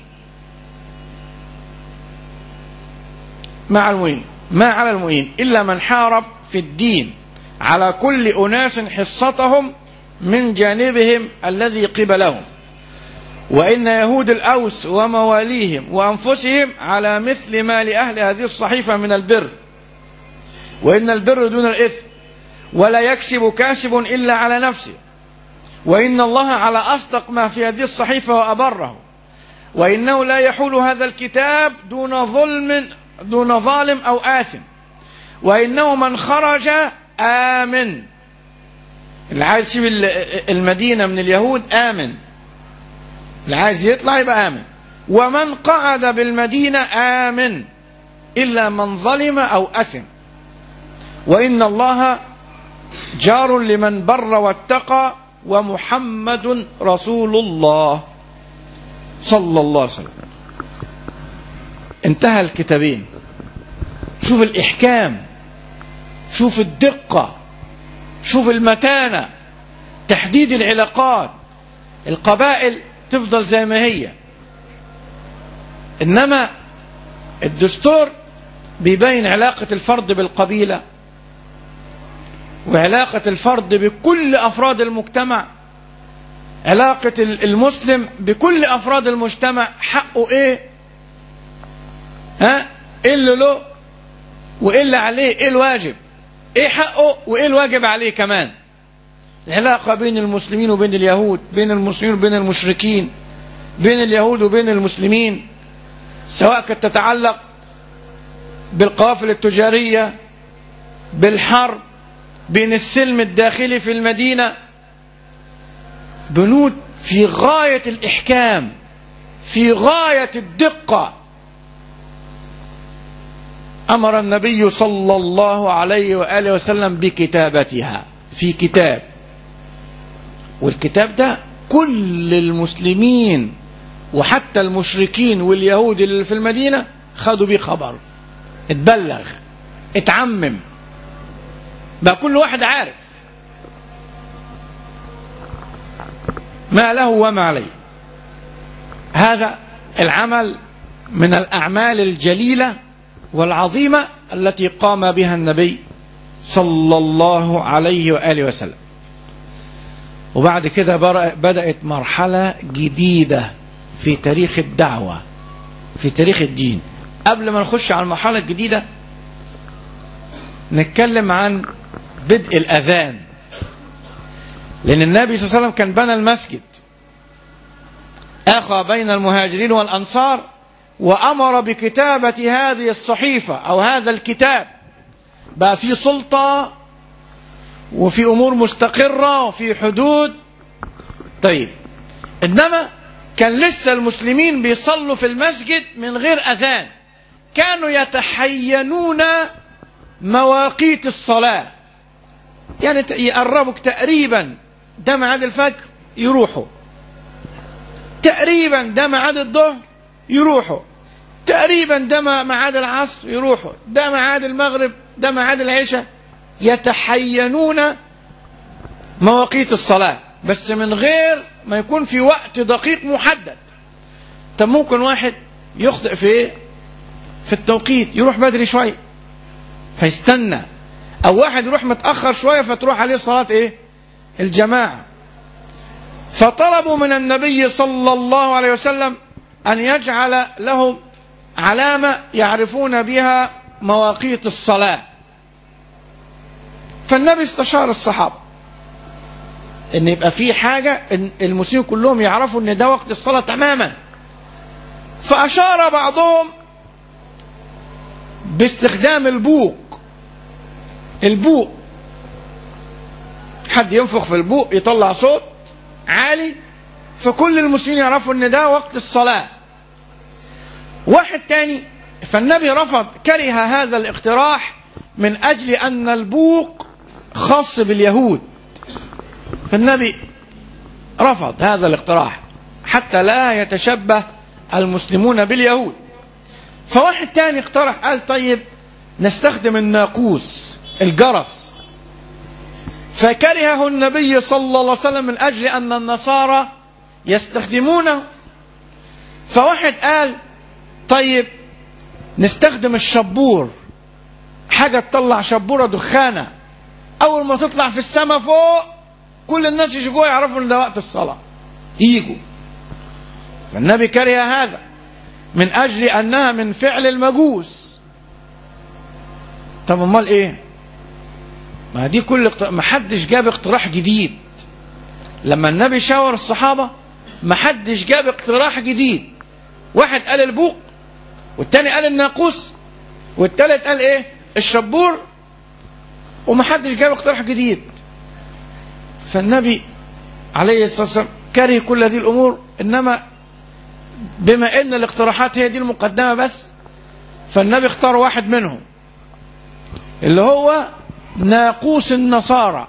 مع المؤمنين ما على المؤمنين إلا من حارب في الدين على كل أناس حصتهم من جانبهم الذي قبلهم وإن يهود الأوس ومواليهم وأنفسهم على مثل ما لأهل هذه الصحيفة من البر وإن البر دون الإثم ولا يكسب كاسب إلا على نفسه وإن الله على أصدق ما في هذه الصحيفة وأبره وإنه لا يحول هذا الكتاب دون ظلم دون ظالم أو آثم وإنه من خرج آمن اللي عايز يسيب المدينة من اليهود آمن اللي عايز يطلع يبقى آمن ومن قعد بالمدينة آمن إلا من ظلم أو أثم وإن الله جار لمن بر واتقى ومحمد رسول الله صلى الله عليه وسلم انتهى الكتابين شوف الإحكام شوف الدقة شوف المتانة تحديد العلاقات القبائل تفضل زي ما هي إنما الدستور بيبين علاقة الفرد بالقبيلة وعلاقة الفرد بكل أفراد المجتمع علاقة المسلم بكل أفراد المجتمع حقه إيه ها إيه اللي له وإيه اللي عليه إيه الواجب إيه حقه وإيه الواجب عليه كمان العلاقة بين المسلمين وبين اليهود بين المسلمين وبين المشركين بين اليهود وبين المسلمين سواء كانت تتعلق بالقوافل التجارية بالحرب بين السلم الداخلي في المدينة بنود في غاية الإحكام في غاية الدقة أمر النبي صلى الله عليه وآله وسلم بكتابتها في كتاب والكتاب ده كل المسلمين وحتى المشركين واليهود اللي في المدينة خدوا بيه خبر اتبلغ اتعمم بقى كل واحد عارف ما له وما عليه هذا العمل من الأعمال الجليلة والعظيمة التي قام بها النبي صلى الله عليه وآله وسلم وبعد كده بدأت مرحلة جديدة في تاريخ الدعوة في تاريخ الدين قبل ما نخش على المرحلة الجديدة نتكلم عن بدء الأذان لأن النبي صلى الله عليه وسلم كان بنى المسجد أخى بين المهاجرين والأنصار وأمر بكتابة هذه الصحيفة أو هذا الكتاب بقى في سلطة وفي أمور مستقرة وفي حدود طيب إنما كان لسه المسلمين بيصلوا في المسجد من غير أذان كانوا يتحينون مواقيت الصلاة يعني يقربوا تقريبا ده ميعاد الفجر يروحوا تقريبا ده ميعاد الظهر يروحوا تقريبا ده ميعاد العصر يروحوا ده ميعاد المغرب ده ميعاد العشاء يتحينون مواقيت الصلاة بس من غير ما يكون في وقت دقيق محدد طب ممكن واحد يخطئ في ايه في التوقيت يروح بدري شوية فيستنى او واحد يروح متأخر شوية فتروح عليه صلاة ايه الجماعة فطلبوا من النبي صلى الله عليه وسلم أن يجعل لهم علامة يعرفون بها مواقيت الصلاة فالنبي استشار الصحابة ان يبقى في حاجة ان المسلمين كلهم يعرفوا ان ده وقت الصلاة تماما فأشار بعضهم باستخدام البوق البوق حد ينفخ في البوق يطلع صوت عالي فكل المسلمين يعرفوا ان ده وقت الصلاة واحد تاني فالنبي رفض كره هذا الاقتراح من اجل ان البوق خاص باليهود فالنبي رفض هذا الاقتراح حتى لا يتشبه المسلمون باليهود فواحد تاني اقترح قال طيب نستخدم الناقوس الجرس فكرهه النبي صلى الله عليه وسلم من أجل أن النصارى يستخدمونه فواحد قال طيب نستخدم الشبور حاجة تطلع شبورة دخانة أول ما تطلع في السماء فوق كل الناس يشوفوها يعرفوا إن ده وقت الصلاة يجوا فالنبي كره هذا من أجل أنها من فعل المجوس طب أمال إيه ما دي كل اقتراح ما حدش جاب اقتراح جديد لما النبي شاور الصحابة ما حدش جاب اقتراح جديد واحد قال البوق والتاني قال الناقوس والتالت قال ايه الشبور وما حدش جاب اقتراح جديد فالنبي عليه الصلاة والسلام كره كل هذه الأمور إنما بما ان الاقتراحات هي دي المقدمة بس فالنبي اختار واحد منهم اللي هو ناقوس النصارى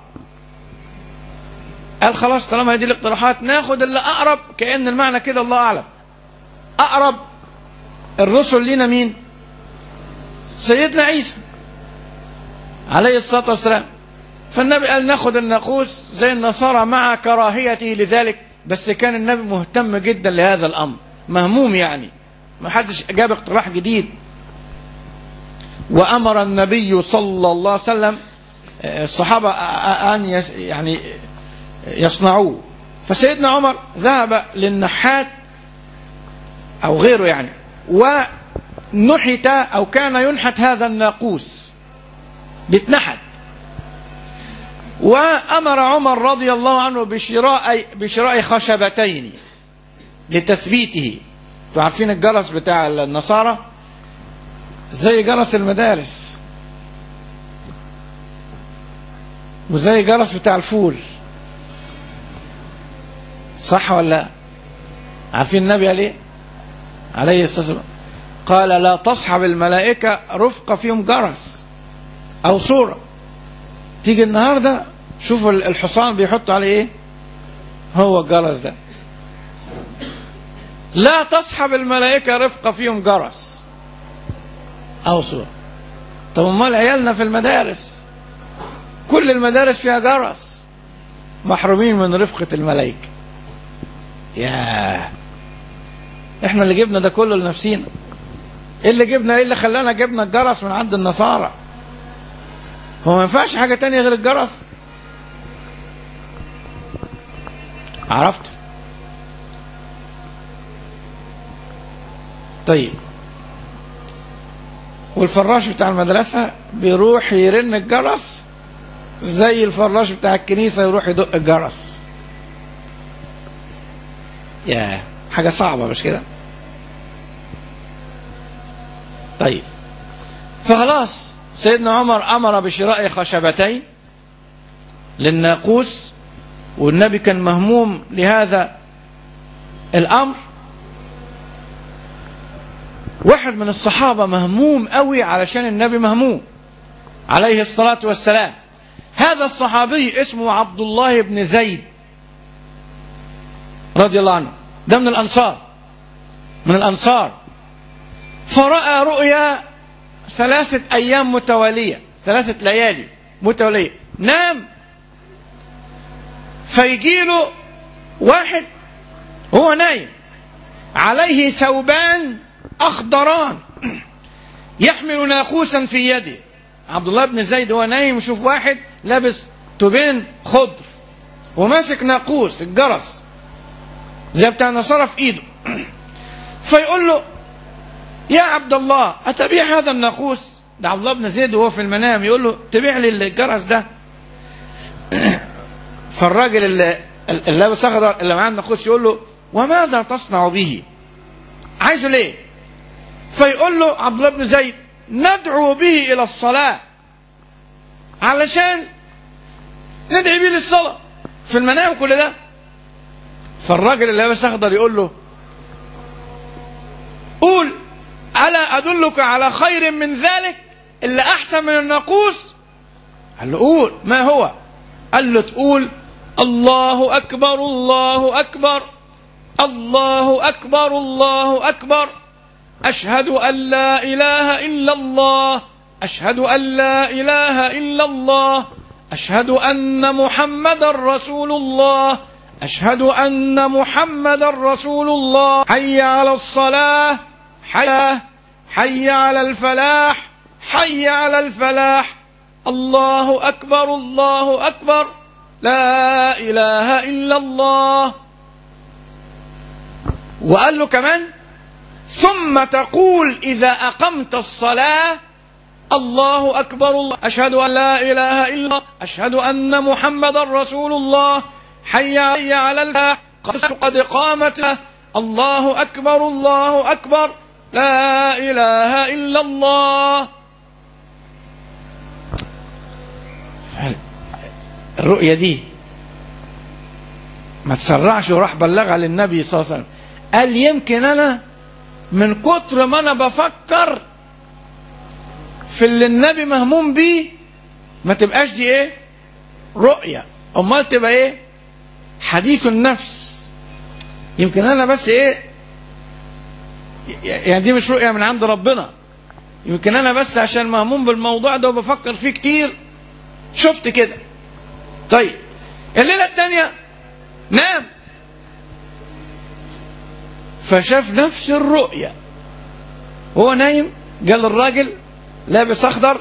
قال خلاص طالما هي دي الاقتراحات ناخد اللي اقرب كأن المعنى كده الله اعلم اقرب الرسل لينا مين سيدنا عيسى عليه الصلاة والسلام فالنبي قال ناخد الناقوس زي النصارى مع كراهيته لذلك بس كان النبي مهتم جدا لهذا الامر مهموم يعني ما حدش جاب اقتراح جديد وامر النبي صلى الله عليه وسلم الصحابه ان يس يعني يصنعوه فسيدنا عمر ذهب للنحات او غيره يعني ونحت او كان ينحت هذا الناقوس بيتنحت وامر عمر رضي الله عنه بشراء بشراء خشبتين لتثبيته انتوا عارفين الجرس بتاع النصارى زي جرس المدارس وزي جرس بتاع الفول صح ولا لا عارفين النبي عليه عليه الصلاة والسلام قال لا تصحب الملائكة رفقة فيهم جرس أو صورة تيجي النهاردة شوفوا الحصان بيحطوا عليه ايه هو الجرس ده لا تصحب الملائكة رفقة فيهم جرس أو صورة طب امال عيالنا في المدارس كل المدارس فيها جرس محرومين من رفقة الملائكة ياه احنا اللي جبنا ده كله لنفسينا ايه اللي جبنا ايه اللي خلانا جبنا الجرس من عند النصارى هو ما ينفعش حاجة تانية غير الجرس عرفت طيب والفراش بتاع المدرسة بيروح يرن الجرس زي الفراش بتاع الكنيسة يروح يدق الجرس يا حاجة صعبة مش كده طيب فخلاص سيدنا عمر أمر بشراء خشبتين للناقوس والنبي كان مهموم لهذا الأمر واحد من الصحابة مهموم قوي علشان النبي مهموم عليه الصلاة والسلام هذا الصحابي اسمه عبد الله بن زيد رضي الله عنه ده من الأنصار من الأنصار فرأى رؤيا ثلاثة أيام متوالية ثلاثة ليالي متوالية نام فيجيله واحد هو نايم عليه ثوبان أخضران يحمل ناقوسا في يده عبد الله بن زيد هو نايم يشوف واحد لابس توبين خضر وماسك ناقوس الجرس زي بتاع النصارى في ايده فيقول له يا عبد الله أتبيع هذا الناقوس ده عبد الله بن زيد وهو في المنام يقول له تبيع لي الجرس ده فالراجل اللي اللي لابس اخضر اللي معاه الناقوس يقول له وماذا تصنع به؟ عايزه ليه؟ فيقول له عبد الله بن زيد ندعو به الى الصلاه علشان ندعي به للصلاه في المنام كل ده فالراجل اللي لابس اخضر يقول له قول الا ادلك على خير من ذلك اللي احسن من الناقوس قال له قول ما هو قال له تقول الله اكبر الله اكبر الله اكبر الله اكبر اشهد ان لا اله الا الله اشهد ان لا اله الا الله اشهد ان محمدا رسول الله اشهد ان محمدا رسول الله حي على الصلاه حي حي على الفلاح حي على الفلاح الله اكبر الله اكبر لا اله الا الله وقال له كمان ثم تقول اذا اقمت الصلاه الله اكبر الله اشهد ان لا اله الا الله اشهد ان محمدا رسول الله حي حي على الفلاح قد قامت الله اكبر الله اكبر لا اله الا الله الرؤية دي ما تسرعش وراح بلغها للنبي صلى الله عليه وسلم قال يمكن انا من كتر ما انا بفكر في اللي النبي مهموم بيه ما تبقاش دي ايه رؤية امال تبقى ايه حديث النفس يمكن انا بس ايه يعني دي مش رؤية من عند ربنا يمكن انا بس عشان مهموم بالموضوع ده وبفكر فيه كتير شفت كده طيب الليلة الثانية نام فشاف نفس الرؤية هو نايم قال الراجل لابس اخضر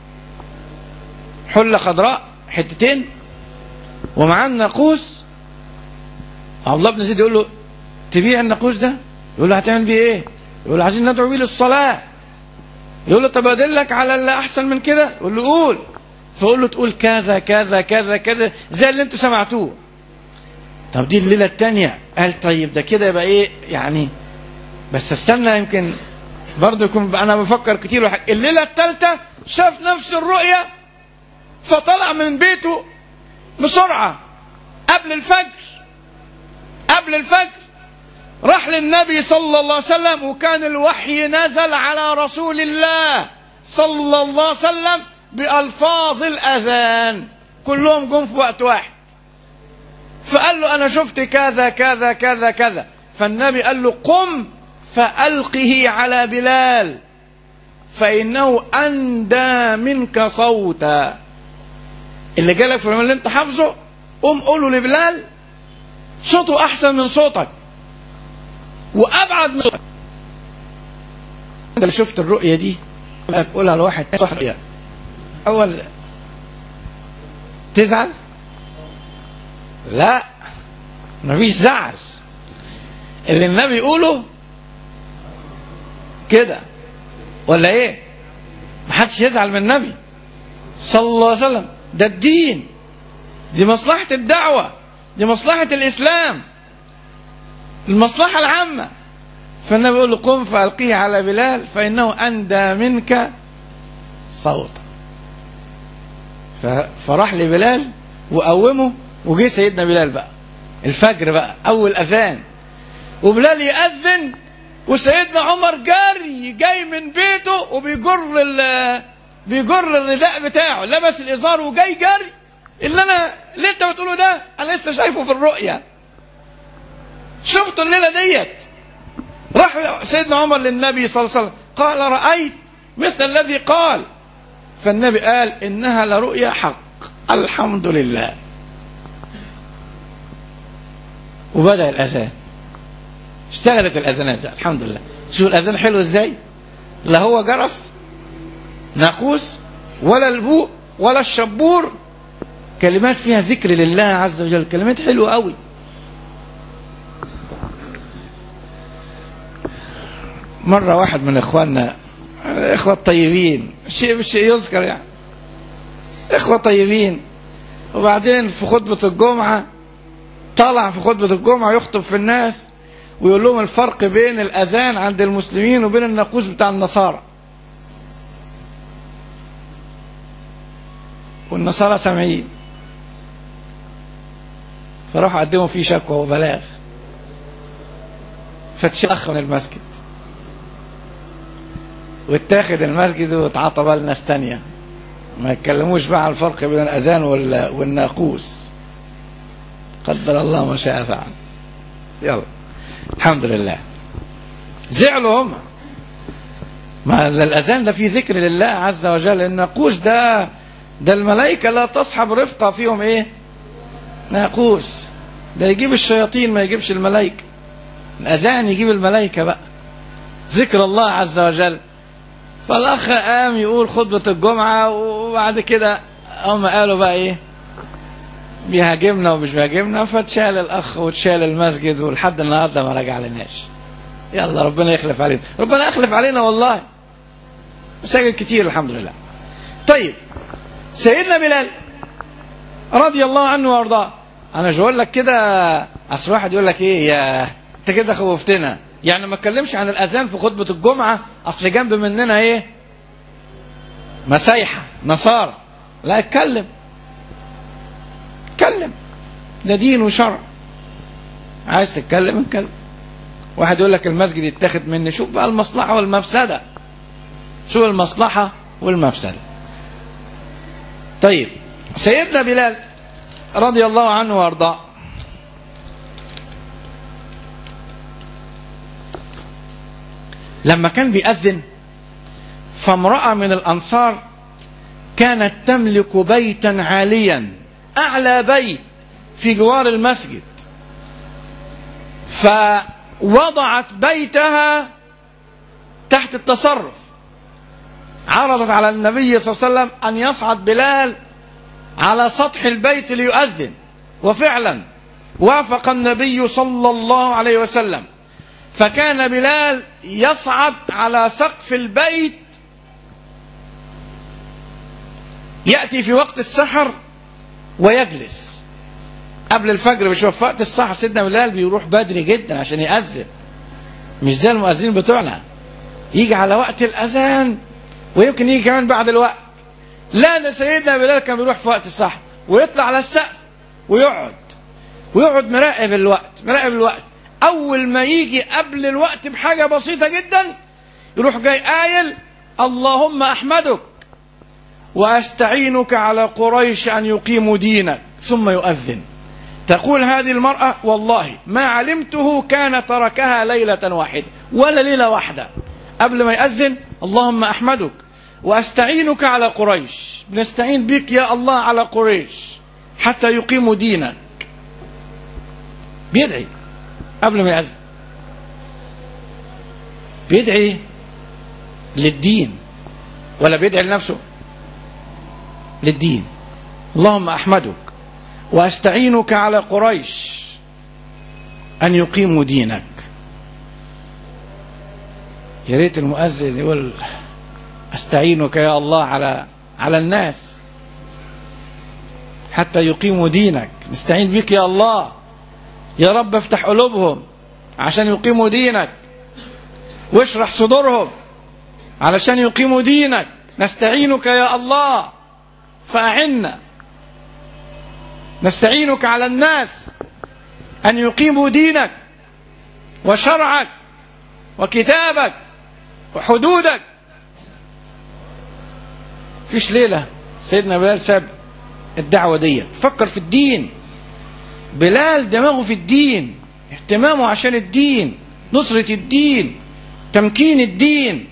حلة خضراء حتتين ومعاه الناقوس عبد الله بن زيد يقول له تبيع الناقوس ده يقول له هتعمل بيه ايه يقول له عايزين ندعو بيه للصلاة يقول له طب ادلك على اللي احسن من كده يقول له قول فقول له تقول كذا كذا كذا كذا زي اللي انتوا سمعتوه طب دي الليلة التانية قال طيب ده كده يبقى ايه يعني بس استنى يمكن برضه يكون انا بفكر كتير وحاجة. الليلة الثالثة شاف نفس الرؤية فطلع من بيته بسرعة قبل الفجر قبل الفجر راح للنبي صلى الله عليه وسلم وكان الوحي نزل على رسول الله صلى الله عليه وسلم بألفاظ الأذان كلهم جم في وقت واحد فقال له أنا شفت كذا كذا كذا كذا فالنبي قال له قم فألقه على بلال فإنه أندى منك صوتا اللي جالك في اللي انت حافظه قم قوله لبلال صوته أحسن من صوتك وأبعد من صوتك انت اللي شفت الرؤية دي قولها لواحد صاحبي أول تزعل لا مفيش زعل اللي النبي يقوله كده ولا ايه محدش يزعل من النبي صلى الله عليه وسلم ده الدين دي مصلحة الدعوة دي مصلحة الإسلام المصلحة العامة فالنبي يقول له قم فألقيه على بلال فإنه أندى منك صوتا فراح لبلال وقومه وجه سيدنا بلال بقى الفجر بقى أول أذان وبلال يأذن وسيدنا عمر جاري جاي من بيته وبيجر ال بيجر الرداء بتاعه لبس الازار وجاي جري اللي انا اللي انت بتقوله ده انا لسه شايفه في الرؤيا شفته الليله ديت راح سيدنا عمر للنبي صلى الله عليه وسلم قال رايت مثل الذي قال فالنبي قال انها لرؤيا حق الحمد لله وبدا الاذان اشتغلت الاذانات الحمد لله شوف الاذان حلو ازاي لا هو جرس ناقوس ولا البوق ولا الشبور كلمات فيها ذكر لله عز وجل كلمات حلوه قوي مرة واحد من إخواننا الإخوة الطيبين شيء بالشيء يذكر يعني إخوة طيبين وبعدين في خطبة الجمعة طلع في خطبة الجمعة يخطب في الناس ويقول لهم الفرق بين الأذان عند المسلمين وبين الناقوس بتاع النصارى والنصارى سامعين فراحوا قدموا فيه شكوى وبلاغ فتشخ من المسجد واتاخد المسجد واتعاطى بقى لناس تانية ما يتكلموش بقى عن الفرق بين الأذان وال- والناقوس قدر الله ما شاء فعل يلا الحمد لله زعلوا هم ما الأذان ده فيه ذكر لله عز وجل الناقوس ده ده الملائكة لا تصحب رفقة فيهم ايه ناقوس ده يجيب الشياطين ما يجيبش الملائكة الأذان يجيب الملائكة بقى ذكر الله عز وجل فالأخ قام يقول خطبة الجمعة وبعد كده هم قالوا بقى إيه بيهاجمنا ومش بيهاجمنا فتشال الأخ وتشال المسجد ولحد النهاردة ما رجع لناش يلا ربنا يخلف علينا ربنا يخلف علينا والله مساجد كتير الحمد لله طيب سيدنا بلال رضي الله عنه وارضاه انا مش بقول لك كده اصل واحد يقول لك ايه يا انت كده خوفتنا يعني ما اتكلمش عن الاذان في خطبه الجمعه اصل جنب مننا ايه مسايحه نصارى لا اتكلم اتكلم ده دين وشرع عايز تتكلم اتكلم واحد يقول لك المسجد يتاخد مني شوف بقى المصلحه والمفسده شوف المصلحه والمفسده طيب سيدنا بلال رضي الله عنه وارضاه لما كان بيأذن فامرأة من الأنصار كانت تملك بيتا عاليا أعلى بيت في جوار المسجد فوضعت بيتها تحت التصرف عرضت على النبي صلى الله عليه وسلم أن يصعد بلال على سطح البيت ليؤذن وفعلا وافق النبي صلى الله عليه وسلم فكان بلال يصعد على سقف البيت يأتي في وقت السحر ويجلس قبل الفجر مش في وقت السحر سيدنا بلال بيروح بدري جدا عشان يأذن مش زي المؤذنين بتوعنا يجي على وقت الأذان ويمكن يجي كمان بعد الوقت لا ده سيدنا بلال كان بيروح في وقت السحر ويطلع على السقف ويقعد ويقعد مراقب الوقت مراقب الوقت اول ما يجي قبل الوقت بحاجه بسيطه جدا يروح جاي قايل اللهم احمدك واستعينك على قريش ان يقيموا دينك ثم يؤذن تقول هذه المراه والله ما علمته كان تركها ليله واحده ولا ليله واحده قبل ما يؤذن اللهم احمدك واستعينك على قريش بنستعين بك يا الله على قريش حتى يقيموا دينك بيدعي قبل ما يأذن بيدعي للدين ولا بيدعي لنفسه للدين اللهم احمدك واستعينك على قريش ان يقيموا دينك يا ريت المؤذن يقول استعينك يا الله على على الناس حتى يقيموا دينك نستعين بك يا الله يا رب افتح قلوبهم عشان يقيموا دينك واشرح صدورهم علشان يقيموا دينك نستعينك يا الله فأعنا نستعينك على الناس أن يقيموا دينك وشرعك وكتابك وحدودك فيش ليلة سيدنا بلال ساب الدعوة دي فكر في الدين بلال دماغه في الدين اهتمامه عشان الدين نصرة الدين تمكين الدين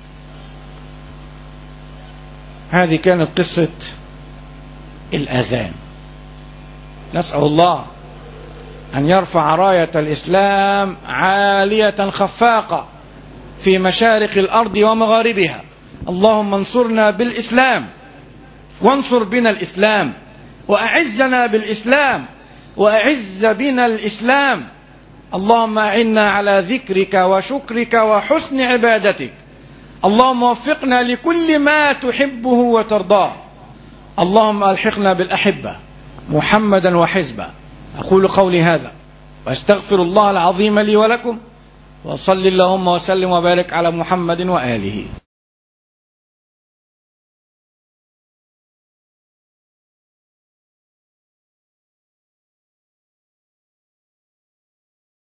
هذه كانت قصة الأذان نسأل الله أن يرفع راية الإسلام عالية خفاقة في مشارق الأرض ومغاربها اللهم انصرنا بالإسلام وانصر بنا الإسلام وأعزنا بالإسلام وأعز بنا الإسلام اللهم أعنا على ذكرك وشكرك وحسن عبادتك اللهم وفقنا لكل ما تحبه وترضاه اللهم ألحقنا بالأحبة محمدا وحزبه أقول قولي هذا وأستغفر الله العظيم لي ولكم وصل اللهم وسلم وبارك على محمد وآله